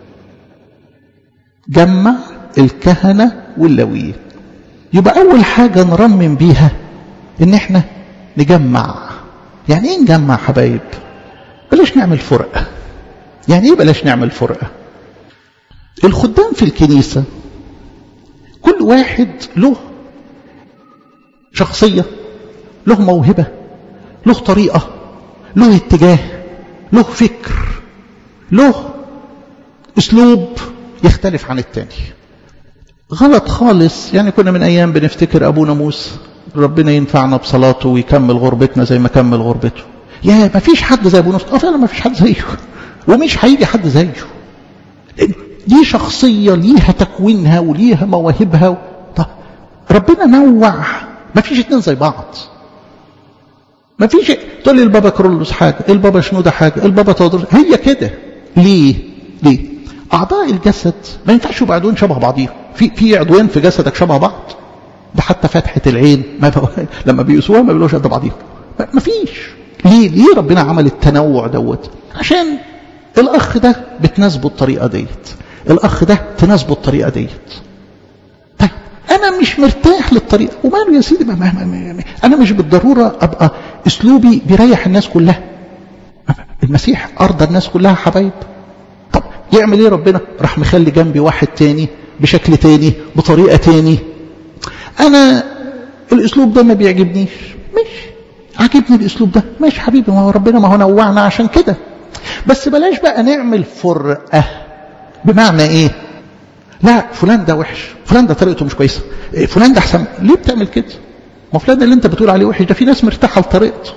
جمع الكهنة واللويين يبقى أول حاجة نرمم بيها إن إحنا نجمع يعني إيه نجمع حبايب بلاش نعمل فرقة يعني إيه بلاش نعمل فرقة الخدام في الكنيسة كل واحد له شخصية له موهبة له طريقة له اتجاه له فكر له اسلوب يختلف عن التاني غلط خالص يعني كنا من ايام بنفتكر ابونا موسى ربنا ينفعنا بصلاته ويكمل غربتنا زي ما كمل غربته يا ما فيش حد زي ابونا اه فعلا ما فيش حد زيه ومش هيجي حد زيه دي شخصيه ليها تكوينها وليها مواهبها طب ربنا نوع ما فيش اتنين زي بعض ما فيش تقول لي البابا كرولوس حاجه البابا شنوده حاجه البابا تودروس هي كده ليه ليه اعضاء الجسد ما ينفعش يبقوا عضوين شبه بعضيهم في في عضوين في جسدك شبه بعض ده حتى فتحه العين ما لما بيقيسوها ما بيقولوش قد بعضيهم ما فيش ليه ليه ربنا عمل التنوع دوت عشان الاخ ده بتناسبه الطريقه ديت الاخ ده تناسبه الطريقه ديت طيب انا مش مرتاح للطريقه وماله يا سيدي ما ما ما انا مش بالضروره ابقى اسلوبي بيريح الناس كلها المسيح ارضى الناس كلها حبايب طب يعمل ايه ربنا راح مخلي جنبي واحد تاني بشكل تاني بطريقه تاني انا الاسلوب ده ما بيعجبنيش مش عاجبني الاسلوب ده ماشي حبيبي ما هو ربنا ما هو نوعنا عشان كده بس بلاش بقى نعمل فرقه بمعنى ايه لا فلان ده وحش فلان ده طريقته مش كويسه فلان ده احسن ليه بتعمل كده ما فلان اللي انت بتقول عليه وحش ده في ناس مرتاحه لطريقته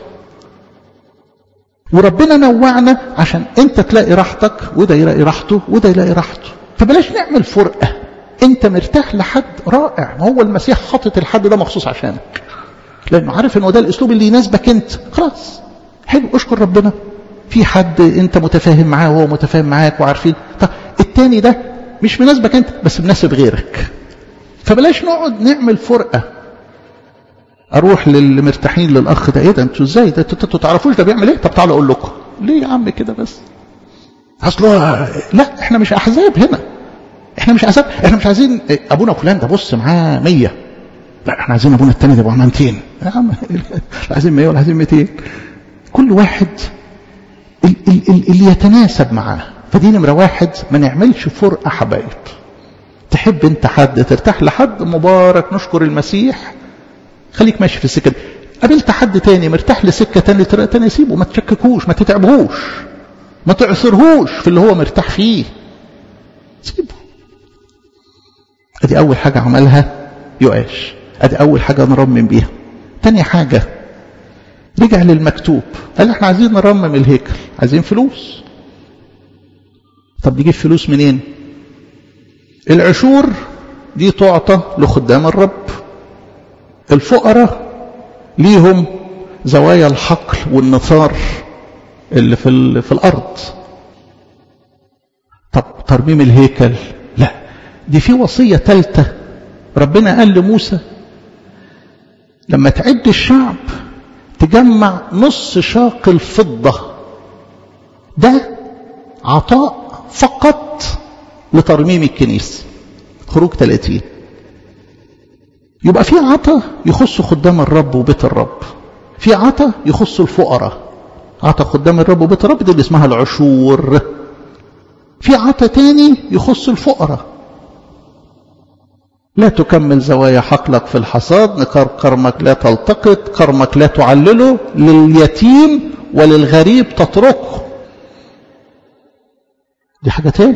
وربنا نوعنا عشان انت تلاقي راحتك وده يلاقي راحته وده يلاقي راحته فبلاش نعمل فرقه انت مرتاح لحد رائع ما هو المسيح حاطط الحد ده مخصوص عشانك لانه عارف ان ده الاسلوب اللي يناسبك انت خلاص حلو اشكر ربنا في حد انت متفاهم معاه وهو متفاهم معاك وعارفين طب التاني ده مش مناسبك انت بس مناسب غيرك فبلاش نقعد نعمل فرقه اروح للي مرتاحين للاخ ده ايه ده انتوا ازاي ده انتوا تعرفوش ده بيعمل ايه طب تعالوا اقول لكم ليه يا عم كده بس اصله لا احنا مش احزاب هنا احنا مش احزاب احنا مش عايزين ابونا فلان ده بص معاه 100 لا احنا عايزين ابونا التاني ده يبقى معاه 200 يا عم لا عايزين 100 ولا عايزين 200 كل واحد اللي يتناسب معاه فدي نمره واحد ما نعملش فرقه حبايب تحب انت حد ترتاح لحد مبارك نشكر المسيح خليك ماشي في السكه دي قابلت حد تاني مرتاح لسكه تاني طريقه تانية سيبه ما تشككوش ما تتعبهوش ما تعثرهوش في اللي هو مرتاح فيه سيبه ادي اول حاجه عملها يؤاش ادي اول حاجه نرمم بيها تاني حاجه رجع للمكتوب قال احنا عايزين نرمم الهيكل عايزين فلوس طب نجيب فلوس منين العشور دي تعطى لخدام الرب الفقراء ليهم زوايا الحقل والنثار اللي في, في الأرض طب ترميم الهيكل لا دي في وصية ثالثة ربنا قال لموسى لما تعد الشعب تجمع نص شاق الفضة ده عطاء فقط لترميم الكنيسة خروج 30 يبقى في عطاء يخص خدام الرب وبيت الرب في عطاء يخص الفقراء عطاء خدام الرب وبيت الرب دي اللي اسمها العشور في عطاء تاني يخص الفقراء لا تكمل زوايا حقلك في الحصاد نقار كرمك لا تلتقط كرمك لا تعلله لليتيم وللغريب تتركه دي حاجة تاني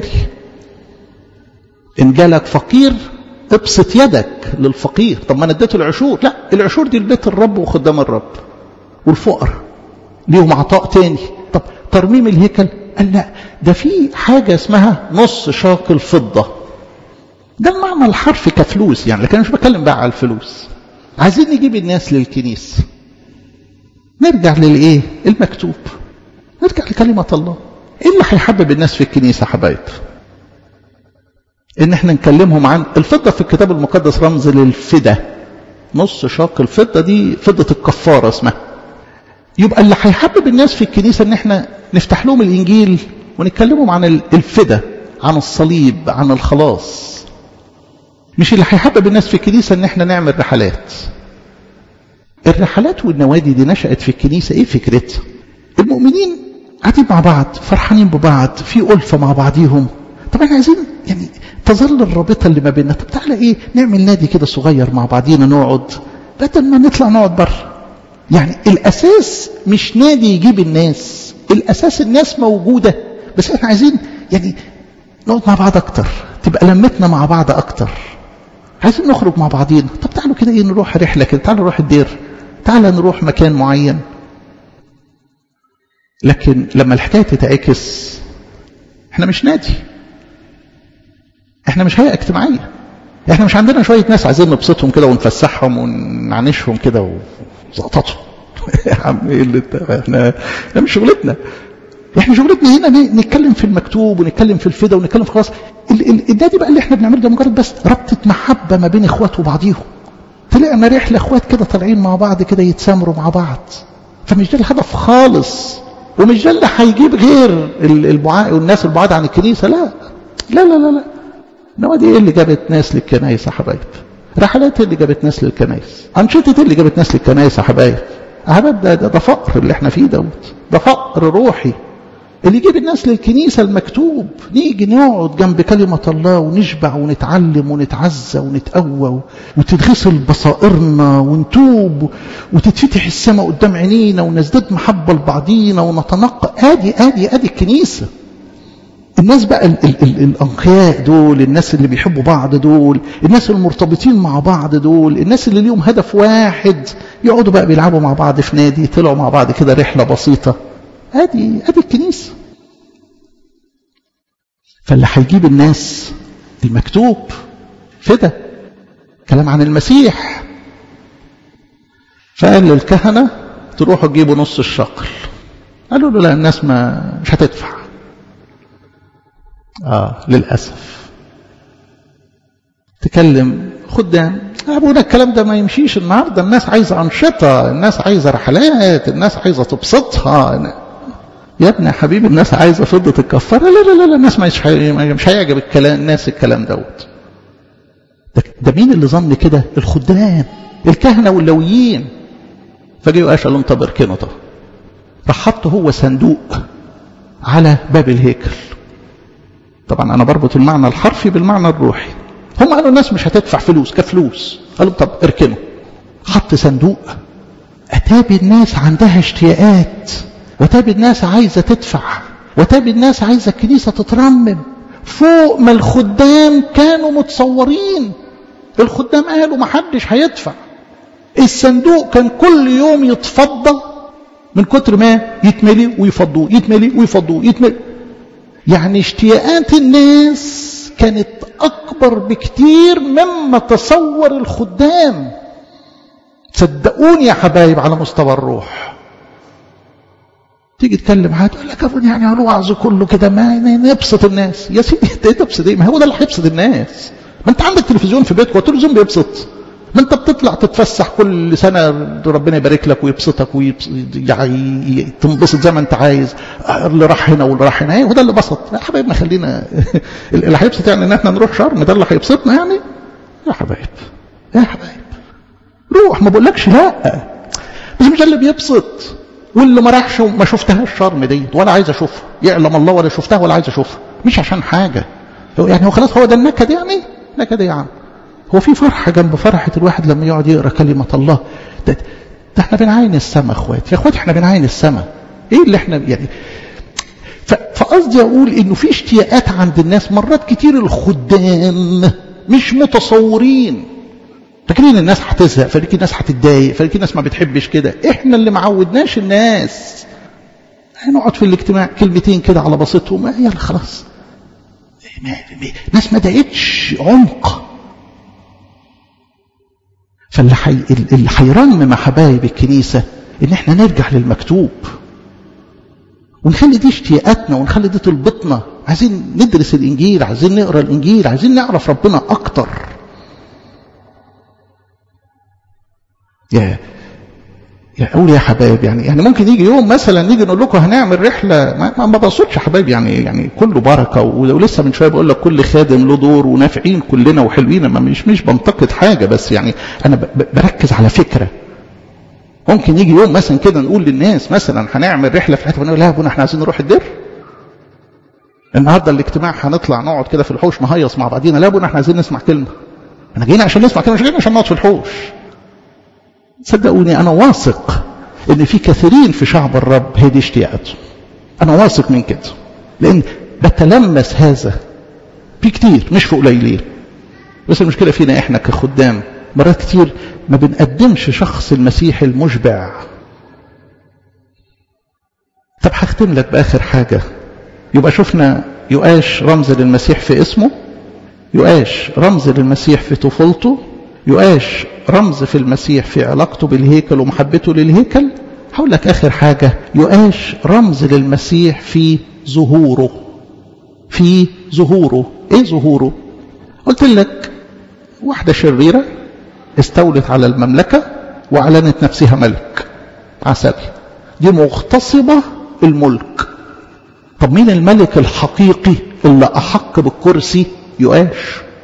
إن جالك فقير ابسط يدك للفقير طب ما انا اديته العشور لا العشور دي لبيت الرب وخدام الرب والفقراء ليهم عطاء تاني طب ترميم الهيكل قال لا ده في حاجة اسمها نص شاق الفضة ده المعنى الحرفي كفلوس يعني لكن أنا مش بتكلم بقى على الفلوس عايزين نجيب الناس للكنيسة نرجع للايه المكتوب نرجع لكلمة الله ايه اللي هيحبب الناس في الكنيسة حبايب ان احنا نكلمهم عن الفضة في الكتاب المقدس رمز للفدة نص شاق الفضة دي فضة الكفارة اسمها يبقى اللي هيحبب الناس في الكنيسة ان احنا نفتح لهم الانجيل ونتكلمهم عن الفدة عن الصليب عن الخلاص مش اللي هيحبب الناس في الكنيسة ان احنا نعمل رحلات الرحلات والنوادي دي نشأت في الكنيسة ايه فكرتها المؤمنين قاعدين مع بعض فرحانين ببعض في ألفة مع بعضيهم طب احنا عايزين يعني تظل الرابطة اللي ما بيننا طب تعالى ايه نعمل نادي كده صغير مع بعضينا نقعد بدل ما نطلع نقعد بره يعني الأساس مش نادي يجيب الناس الأساس الناس موجودة بس احنا عايزين يعني نقعد مع بعض أكتر تبقى لمتنا مع بعض أكتر عايزين نخرج مع بعضينا طب تعالوا كده ايه نروح رحلة كده تعالوا نروح الدير تعالى نروح مكان معين لكن لما الحكاية تتعكس احنا مش نادي احنا مش هيئة اجتماعية احنا مش عندنا شوية ناس عايزين نبسطهم كده ونفسحهم ونعنشهم كده وزقططهم يا عم ايه اللي انت احنا ده مش شغلتنا احنا شغلتنا هنا نتكلم في المكتوب ونتكلم في الفدا ونتكلم في خلاص النادي بقى اللي احنا بنعمله ده مجرد بس ربطة محبة ما بين اخوات وبعضيهم طلعنا رحلة اخوات كده طالعين مع بعض كده يتسامروا مع بعض فمش ده الهدف خالص ومش ده اللي هيجيب غير البعاء والناس البعاد عن الكنيسة لا لا لا لا لا النوادي ايه اللي جابت ناس للكنايس يا حبايب رحلات اللي جابت ناس للكنايس أنشطة اللي جابت ناس للكنايس يا حبايب أحباب ده, ده, ده فقر اللي احنا فيه دوت ده فقر روحي اللي يجيب الناس للكنيسة المكتوب نيجي نقعد جنب كلمة الله ونشبع ونتعلم ونتعزى ونتقوى وتتغسل بصائرنا ونتوب وتتفتح السماء قدام عينينا ونزداد محبة لبعضينا ونتنقى ادي ادي ادي الكنيسة الناس بقى ال ال ال الأنقياء دول الناس اللي بيحبوا بعض دول الناس المرتبطين مع بعض دول الناس اللي ليهم هدف واحد يقعدوا بقى بيلعبوا مع بعض في نادي طلعوا مع بعض كده رحلة بسيطة ادي ادي الكنيسة فاللي هيجيب الناس المكتوب فدا كلام عن المسيح فقال للكهنة تروحوا تجيبوا نص الشقل قالوا له لا الناس ما مش هتدفع آه للأسف تكلم خدام أبونا الكلام ده ما يمشيش النهاردة الناس عايزة أنشطة الناس عايزة رحلات الناس عايزة تبسطها يا ابني يا حبيبي الناس عايزة فضة الكفارة لا لا لا, لا الناس مش مش هيعجب الكلام الناس الكلام دوت ده, ده مين اللي ظن كده الخدام الكهنة واللويين فجأوا قاش قال لهم طب اركنوا طب راح حط هو صندوق على باب الهيكل طبعا انا بربط المعنى الحرفي بالمعنى الروحي هم قالوا الناس مش هتدفع فلوس كفلوس قالوا طب اركنوا حط صندوق اتابي الناس عندها اشتياقات وتابي الناس عايزه تدفع وتابي الناس عايزه الكنيسه تترمم فوق ما الخدام كانوا متصورين الخدام قالوا ما حدش هيدفع الصندوق كان كل يوم يتفضى من كتر ما يتملي ويفضوه يتملي ويفضوه يتملي يعني اشتياقات الناس كانت أكبر بكتير مما تصور الخدام صدقوني يا حبايب على مستوى الروح تيجي تكلم حد يقول لك ابونا يعني الوعظ كله كده ما نبسط الناس يا سيدي انت تبسط ايه ما هو ده اللي هيبسط الناس ما انت عندك تلفزيون في بيتك والتلفزيون بيبسط ما انت بتطلع تتفسح كل سنة ربنا يبارك لك ويبسطك وتنبسط زي ما انت عايز اللي راح هنا واللي راح هنا وده اللي بسط يا حبايبنا خلينا اللي هيبسط يعني ان احنا نروح شرم ده اللي هيبسطنا يعني يا حبايب يا حبايب روح ما بقولكش لا بس مش ده اللي بيبسط واللي ما راحش وما شفتهاش شرم ديت ولا عايز اشوفها يعلم الله ولا شفتها ولا عايز اشوفها مش عشان حاجة يعني هو خلاص هو ده النكد يعني نكد يا عم هو في فرحة جنب فرحة الواحد لما يقعد يقرأ كلمة الله ده, ده احنا بنعاين السماء اخوات يا اخوات احنا بنعاين السماء ايه اللي احنا يعني فقصدي اقول انه في اشتياقات عند الناس مرات كتير الخدام مش متصورين فاكرين الناس هتزهق فاكرين الناس هتتضايق فاكرين الناس ما بتحبش كده احنا اللي معودناش الناس هنقعد في الاجتماع كلمتين كده على بسيطهم يلا خلاص ناس ما دقتش عمق فاللي حي... اللي هيرنم حبايب الكنيسه ان احنا نرجع للمكتوب ونخلي دي اشتياقاتنا ونخلي دي طلبتنا عايزين ندرس الانجيل عايزين نقرا الانجيل عايزين نعرف ربنا اكتر يا يا اقول يا حبايب يعني يعني ممكن يجي يوم مثلا نيجي نقول لكم هنعمل رحله ما, ما بقصدش يا حبايب يعني يعني كله بركه ولسه من شويه بقول لك كل خادم له دور ونافعين كلنا وحلوين ما مش مش بنتقد حاجه بس يعني انا بركز على فكره ممكن يجي يوم مثلا كده نقول للناس مثلا هنعمل رحله في حته ونقول لا يا ابونا احنا عايزين نروح الدير النهارده الاجتماع هنطلع نقعد كده في الحوش نهيص مع بعضينا لا يا ابونا احنا عايزين نسمع كلمه احنا جايين عشان نسمع كلمه مش جايين عشان نقعد في الحوش صدقوني أنا واثق إن في كثيرين في شعب الرب هي دي اشتياقاتهم أنا واثق من كده لأن بتلمس هذا في كتير مش في قليلين بس المشكلة فينا إحنا كخدام مرات كتير ما بنقدمش شخص المسيح المشبع طب هختم لك بآخر حاجة يبقى شفنا يؤاش رمز للمسيح في اسمه يؤاش رمز للمسيح في طفولته يؤاش رمز في المسيح في علاقته بالهيكل ومحبته للهيكل هقول لك آخر حاجة يؤاش رمز للمسيح في ظهوره في ظهوره ايه ظهوره قلت لك واحدة شريرة استولت على المملكة وأعلنت نفسها ملك عسل دي مغتصبة الملك طب مين الملك الحقيقي اللي أحق بالكرسي يؤاش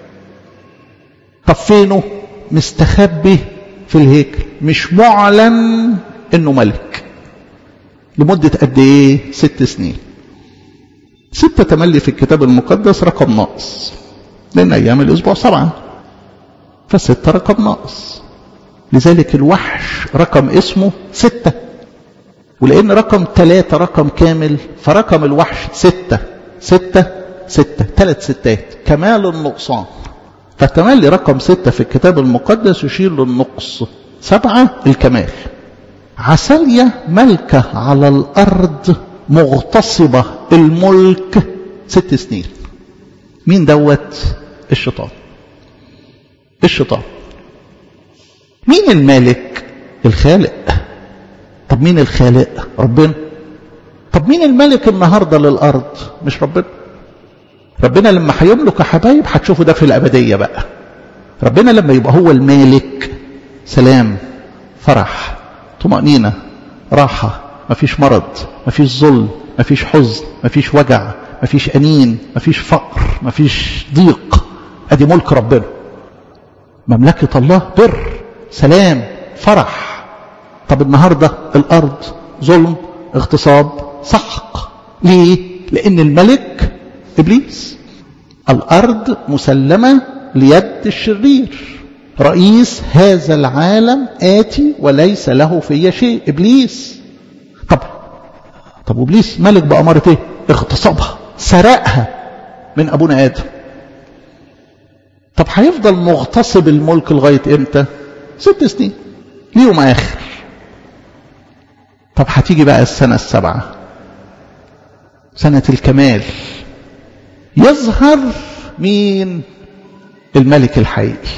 طب فينه مستخبي في الهيكل مش معلن انه ملك لمدة قد ايه ست سنين ستة تملي في الكتاب المقدس رقم ناقص لان ايام الاسبوع سبعة فستة رقم ناقص لذلك الوحش رقم اسمه ستة ولان رقم ثلاثة رقم كامل فرقم الوحش ستة ستة ستة ثلاث ستات كمال النقصان فتملي رقم ستة في الكتاب المقدس يشير للنقص سبعة الكمال عسلية ملكة على الأرض مغتصبة الملك ست سنين مين دوت الشيطان الشيطان مين المالك الخالق طب مين الخالق ربنا طب مين الملك النهاردة للأرض مش ربنا ربنا لما هيملك يا حبايب هتشوفوا ده في الأبدية بقى ربنا لما يبقى هو المالك سلام فرح طمأنينة راحة مفيش مرض مفيش ظلم مفيش حزن مفيش وجع مفيش أنين مفيش فقر مفيش ضيق أدي ملك ربنا مملكة الله بر سلام فرح طب النهاردة الأرض ظلم اغتصاب سحق ليه؟ لأن الملك إبليس الأرض مسلمة ليد الشرير رئيس هذا العالم آتي وليس له في شيء إبليس طب طب إبليس ملك بأمارة إيه اغتصبها سرقها من أبونا آدم طب هيفضل مغتصب الملك لغاية إمتى ست سنين ليهم آخر طب هتيجي بقى السنة السبعة سنة الكمال يظهر مين الملك الحقيقي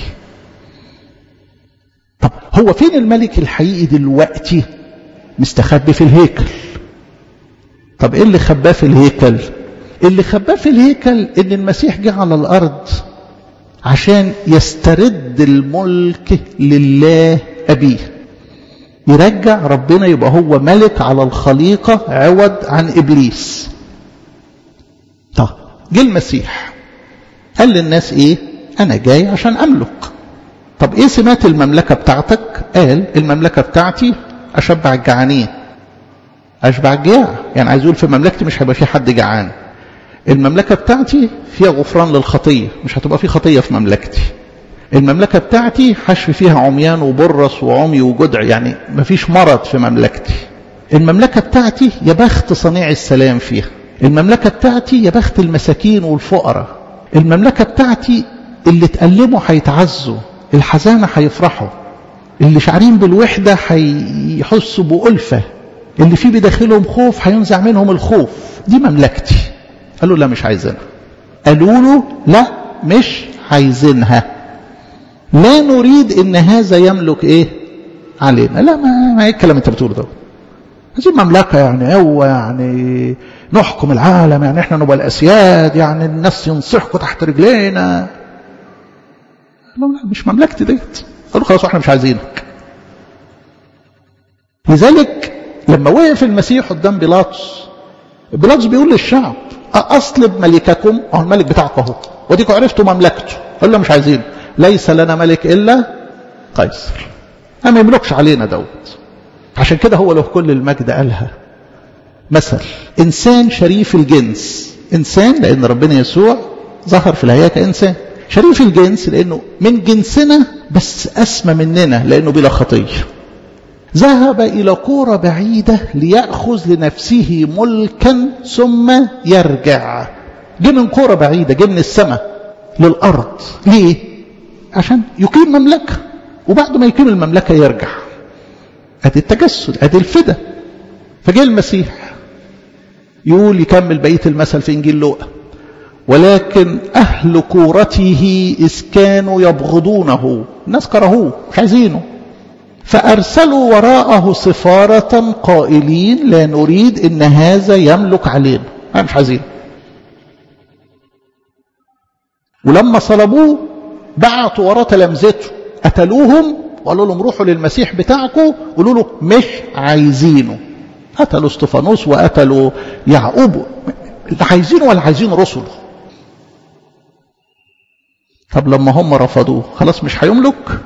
طب هو فين الملك الحقيقي دلوقتي مستخبي في الهيكل طب ايه اللي خباه في الهيكل اللي خباه في الهيكل ان المسيح جه على الارض عشان يسترد الملك لله أبيه يرجع ربنا يبقى هو ملك على الخليقة عوض عن إبليس طب جه المسيح قال للناس إيه أنا جاي عشان أملك طب إيه سمات المملكة بتاعتك قال المملكة بتاعتي أشبع الجعانين أشبع الجياع يعني عايز يقول في مملكتي مش هيبقى في حد جعان المملكة بتاعتي فيها غفران للخطية مش هتبقى في خطية في مملكتي المملكة بتاعتي حشف فيها عميان وبرص وعمي وجدع يعني مفيش مرض في مملكتي المملكة بتاعتي يا بخت صنيع السلام فيها المملكة بتاعتي يا بخت المساكين والفقراء المملكة بتاعتي اللي تألموا هيتعزوا الحزانة هيفرحوا اللي شعرين بالوحدة هيحسوا بألفة اللي فيه بداخلهم خوف هينزع منهم الخوف دي مملكتي قالوا لا مش عايزينها قالوا له لا مش عايزينها لا نريد ان هذا يملك ايه علينا لا ما, ما ايه الكلام انت بتقوله ده عايزين مملكه يعني هو يعني نحكم العالم يعني احنا نبقى الاسياد يعني الناس ينصحكوا تحت رجلينا لا لا مش مملكتي ديت قالوا خلاص احنا مش عايزينك لذلك لما وقف المسيح قدام بيلاطس بيلاطس بيقول للشعب اصلب ملككم اهو الملك بتاعكم اهو وديكم عرفتوا مملكته قال له مش عايزين ليس لنا ملك الا قيصر ما يملكش علينا دوت عشان كده هو له كل المجد قالها مثل انسان شريف الجنس انسان لان ربنا يسوع ظهر في الهيئه كانسان شريف الجنس لانه من جنسنا بس اسمى مننا لانه بلا خطيه ذهب إلى كورة بعيدة ليأخذ لنفسه ملكا ثم يرجع جه من كورة بعيدة جه من السماء للأرض ليه؟ عشان يقيم مملكة وبعد ما يقيم المملكة يرجع ادي التجسد ادي الفدا فجاء المسيح يقول يكمل بقية المثل في إنجيل لوقا ولكن أهل كورته إذ كانوا يبغضونه الناس كرهوه مش عايزينه فأرسلوا وراءه سفارة قائلين لا نريد إن هذا يملك علينا أنا مش عايزين ولما صلبوه بعتوا وراه تلامذته قتلوهم وقالوا لهم روحوا للمسيح بتاعكم قولوا له مش عايزينه قتلوا استفانوس وقتلوا يعقوب لا عايزينه ولا عايزين رسله طب لما هم رفضوه خلاص مش هيملك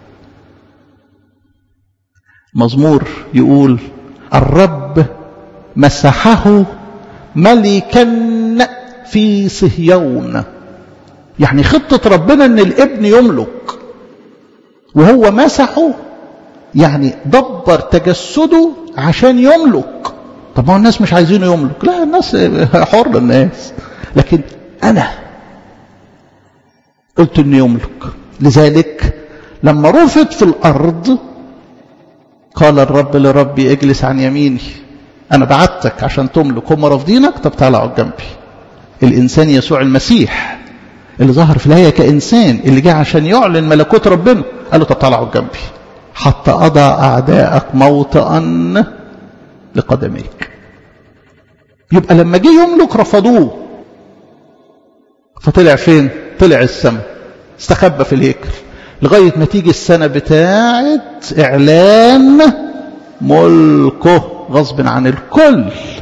مزمور يقول الرب مسحه ملكا في صهيون يعني خطة ربنا ان الابن يملك وهو مسحه يعني دبر تجسده عشان يملك طب ما الناس مش عايزينه يملك لا الناس حر الناس لكن انا قلت انه يملك لذلك لما رفض في الارض قال الرب لربي اجلس عن يميني انا بعتك عشان تملك هم رافضينك طب تعالى اقعد جنبي الانسان يسوع المسيح اللي ظهر في الهيئه كانسان اللي جه عشان يعلن ملكوت ربنا قال له طب تعالى اقعد جنبي حتى اضع اعدائك موطئا لقدميك يبقى لما جه يملك رفضوه فطلع فين طلع السماء استخبى في الهيكل لغاية ما تيجي السنة بتاعة إعلان ملكه غصب عن الكل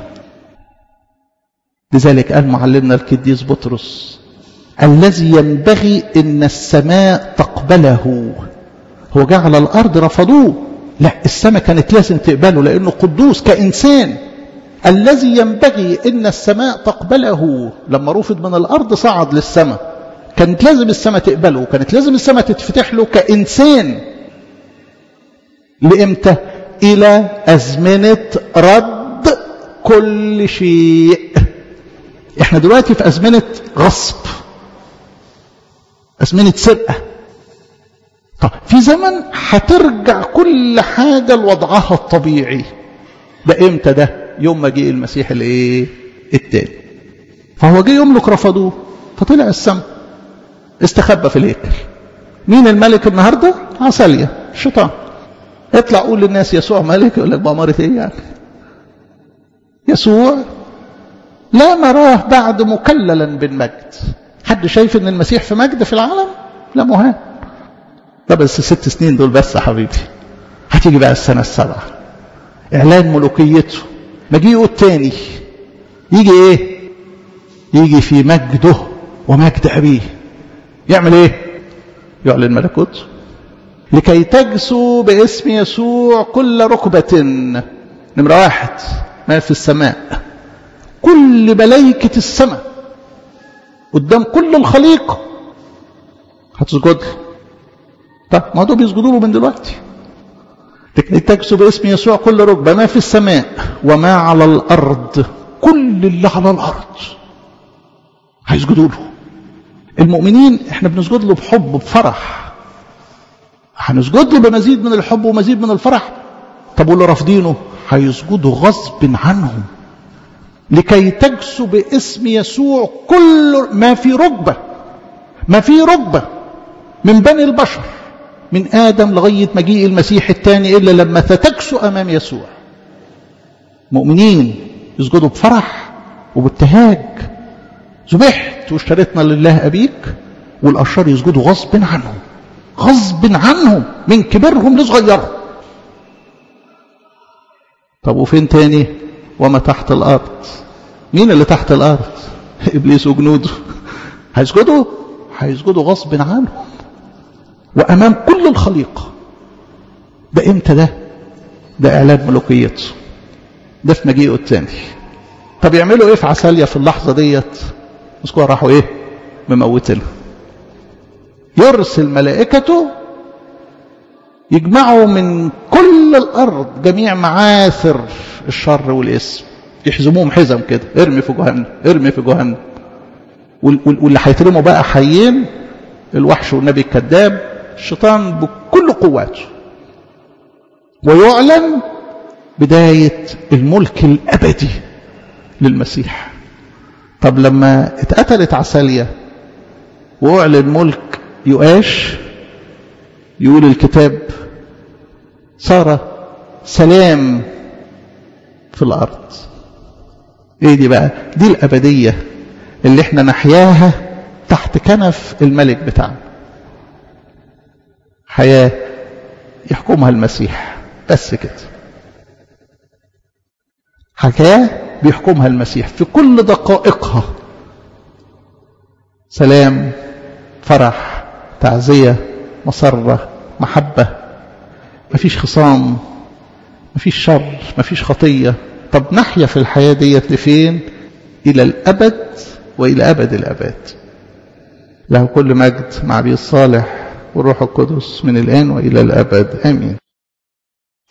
لذلك قال معلمنا القديس بطرس الذي ينبغي ان السماء تقبله هو جه على الارض رفضوه لا السماء كانت لازم تقبله لانه قدوس كانسان الذي ينبغي ان السماء تقبله لما رفض من الارض صعد للسماء كانت لازم السماء تقبله وكانت لازم السماء تتفتح له كإنسان لإمتى إلى أزمنة رد كل شيء احنا دلوقتي في أزمنة غصب أزمنة سرقة طب في زمن هترجع كل حاجة لوضعها الطبيعي ده امتى ده يوم ما جه المسيح الايه التاني فهو جه يملك رفضوه فطلع السماء استخبى في الهيكل مين الملك النهارده عسالية الشيطان اطلع قول للناس يسوع ملك يقول لك بأمارة ايه يعني يسوع لا نراه بعد مكللا بالمجد حد شايف ان المسيح في مجد في العالم لا مهان ده بس ست سنين دول بس يا حبيبي هتيجي بقى السنة السابعة إعلان ملوكيته مجيئه التاني يجي إيه يجي في مجده ومجد أبيه يعمل إيه يعلن ملكوته لكي تجسوا باسم يسوع كل ركبة نمرة واحد ما في السماء كل ملائكة السماء قدام كل الخليقة هتسجد له طب ما دول بيسجدوا له من دلوقتي لكي تجسوا باسم يسوع كل ركبة ما في السماء وما على الأرض كل اللي على الأرض هيسجدوا له المؤمنين احنا بنسجد له بحب بفرح هنسجد له بمزيد من الحب ومزيد من الفرح طب واللي رافضينه هيسجدوا غصب عنهم لكي تجسوا باسم يسوع كل ما في ركبة ما في ركبة من بني البشر من آدم لغاية مجيء المسيح الثاني إلا لما تتكسوا أمام يسوع مؤمنين يسجدوا بفرح وبابتهاج ذبحت واشتريتنا لله أبيك والأشرار يسجدوا غصب عنهم غصب عنهم من كبرهم لصغيرهم طب وفين تاني وما تحت الأرض مين اللي تحت الأرض إبليس وجنوده هيسجدوا هيسجدوا غصب عنهم وأمام كل الخليقة ده إمتى ده ده إعلان ملوكيته ده في مجيئه الثاني طب يعملوا إيه في عساليا في اللحظة ديت مسكوها راحوا إيه مموتينها يرسل ملائكته يجمعوا من كل الأرض جميع معاثر الشر والاسم يحزموهم حزم كده ارمي في جهنم ارمي في جهنم واللي هيترموا بقى حيين الوحش والنبي الكذاب الشيطان بكل قواته ويعلن بداية الملك الأبدي للمسيح طب لما اتقتلت عسالية وأعلن ملك يؤاش يقول الكتاب صار سلام في الأرض ايه دي بقى دي الأبدية اللي احنا نحياها تحت كنف الملك بتاعنا حياة يحكمها المسيح بس كده حياة بيحكمها المسيح في كل دقائقها سلام فرح تعزية مسرة محبة مفيش خصام مفيش شر مفيش خطية طب نحيا في الحياة ديت لفين إلى الأبد وإلى أبد الأبد له كل مجد مع أبي الصالح والروح القدس من الآن وإلى الأبد آمين